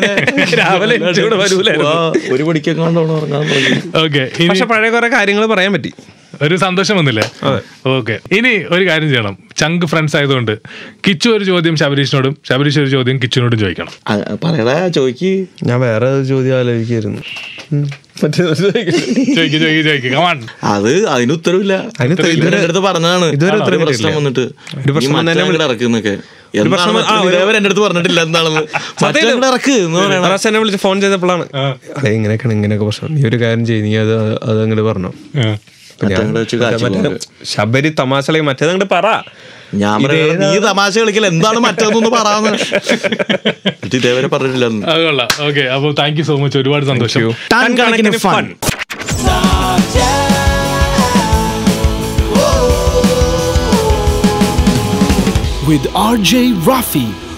രാവിലെ എണീറ്റ് വരൂലായിരുന്നു.
ഒരു മണിക്കൊക്കെ കൊണ്ടാണ് ഉറങ്ങാൻ തുടങ്ങി
ഓക്കെ ഇനി
പക്ഷെ പഴയ കുറെ കാര്യങ്ങൾ പറയാൻ പറ്റി
ഒരു സന്തോഷം വന്നില്ലേ ഓക്കെ ഇനി ഒരു കാര്യം ചെയ്യണം ചങ്ക് ഫ്രണ്ട്സ് ആയതുകൊണ്ട് കിച്ചു ഒരു ചോദ്യം ശബരീഷിനോടും ശബരീഷ് ഒരു ചോദ്യം കിച്ചുനോടും ചോദിക്കണം
ആ, പറയടാ ചോയ്ക്ക്
ഞാൻ വേറെ ഒരു ചോദ്യം ആലോചിക്കായിരുന്നു ഉം. മറ്റേ ഒരു ചോദിക്കാം.
ചോദിക്ക് ചോദിക്ക് ചോദിക്ക് കമാൺ
അത് അതിന് ഉത്തരവില്ല
അതിന് ഉത്തരം
ഇതുവരെ എൻ്റെ അടുത്ത് പറഞ്ഞതാണ്
ഇതുവരെ
ഒരു
ഉത്തരം
പ്രശ്നം
കിട്ടിയില്ല.
വന്നിട്ട്
ഒരു പ്രശ്നം
ഈ മറ്റേ
വന്നതിനെ
അങ്ങട് ഇറക്കുന്നൊക്കെ
പ്രശ്നം
എന്താണ്
വ- ആ, ഒരു-
ഇതേവരെ എൻ്റെ അടുത്ത് പറഞ്ഞിട്ടില്ല എന്താണെന്ന് മറ്റേ അങ്ങട് ഇറക്ക് എന്ന് പറയണം
റാസ് എന്നെ വിളിച്ച് ഫോൺ ചെയ്തപ്പോഴാണ് അതെ ഇങ്ങനെയൊക്കെയാണ് ഇങ്ങനെയൊക്കെ പ്രശ്നം നീ ഒരു കാര്യം ചെയ്യും നീ അത് അത് അങ്ങോട്ട് പറഞ്ഞു
മറ്റേ അങ്ങട് വെച്ച് കാച്ചി പോകുന്നത്.
ശബരി തമാശകളെ മറ്റേത് അങ്ങോട്ട് പറ
ഞാൻ പറയുന്നത് നീ തമാശ കളിക്കൽ എന്താണ് മറ്റേതൊന്ന് പറയാന്ന് ഇത് ഇതേവരെ പറഞ്ഞിട്ടില്ല
അത് കൊള്ളാം ഓക്കെ അപ്പോൾ താങ്ക് യു സോ മച്ച് ഒരുപാട് സന്തോഷം
ടൺ കണക്കിന് ഫൺ
with RJ Rafi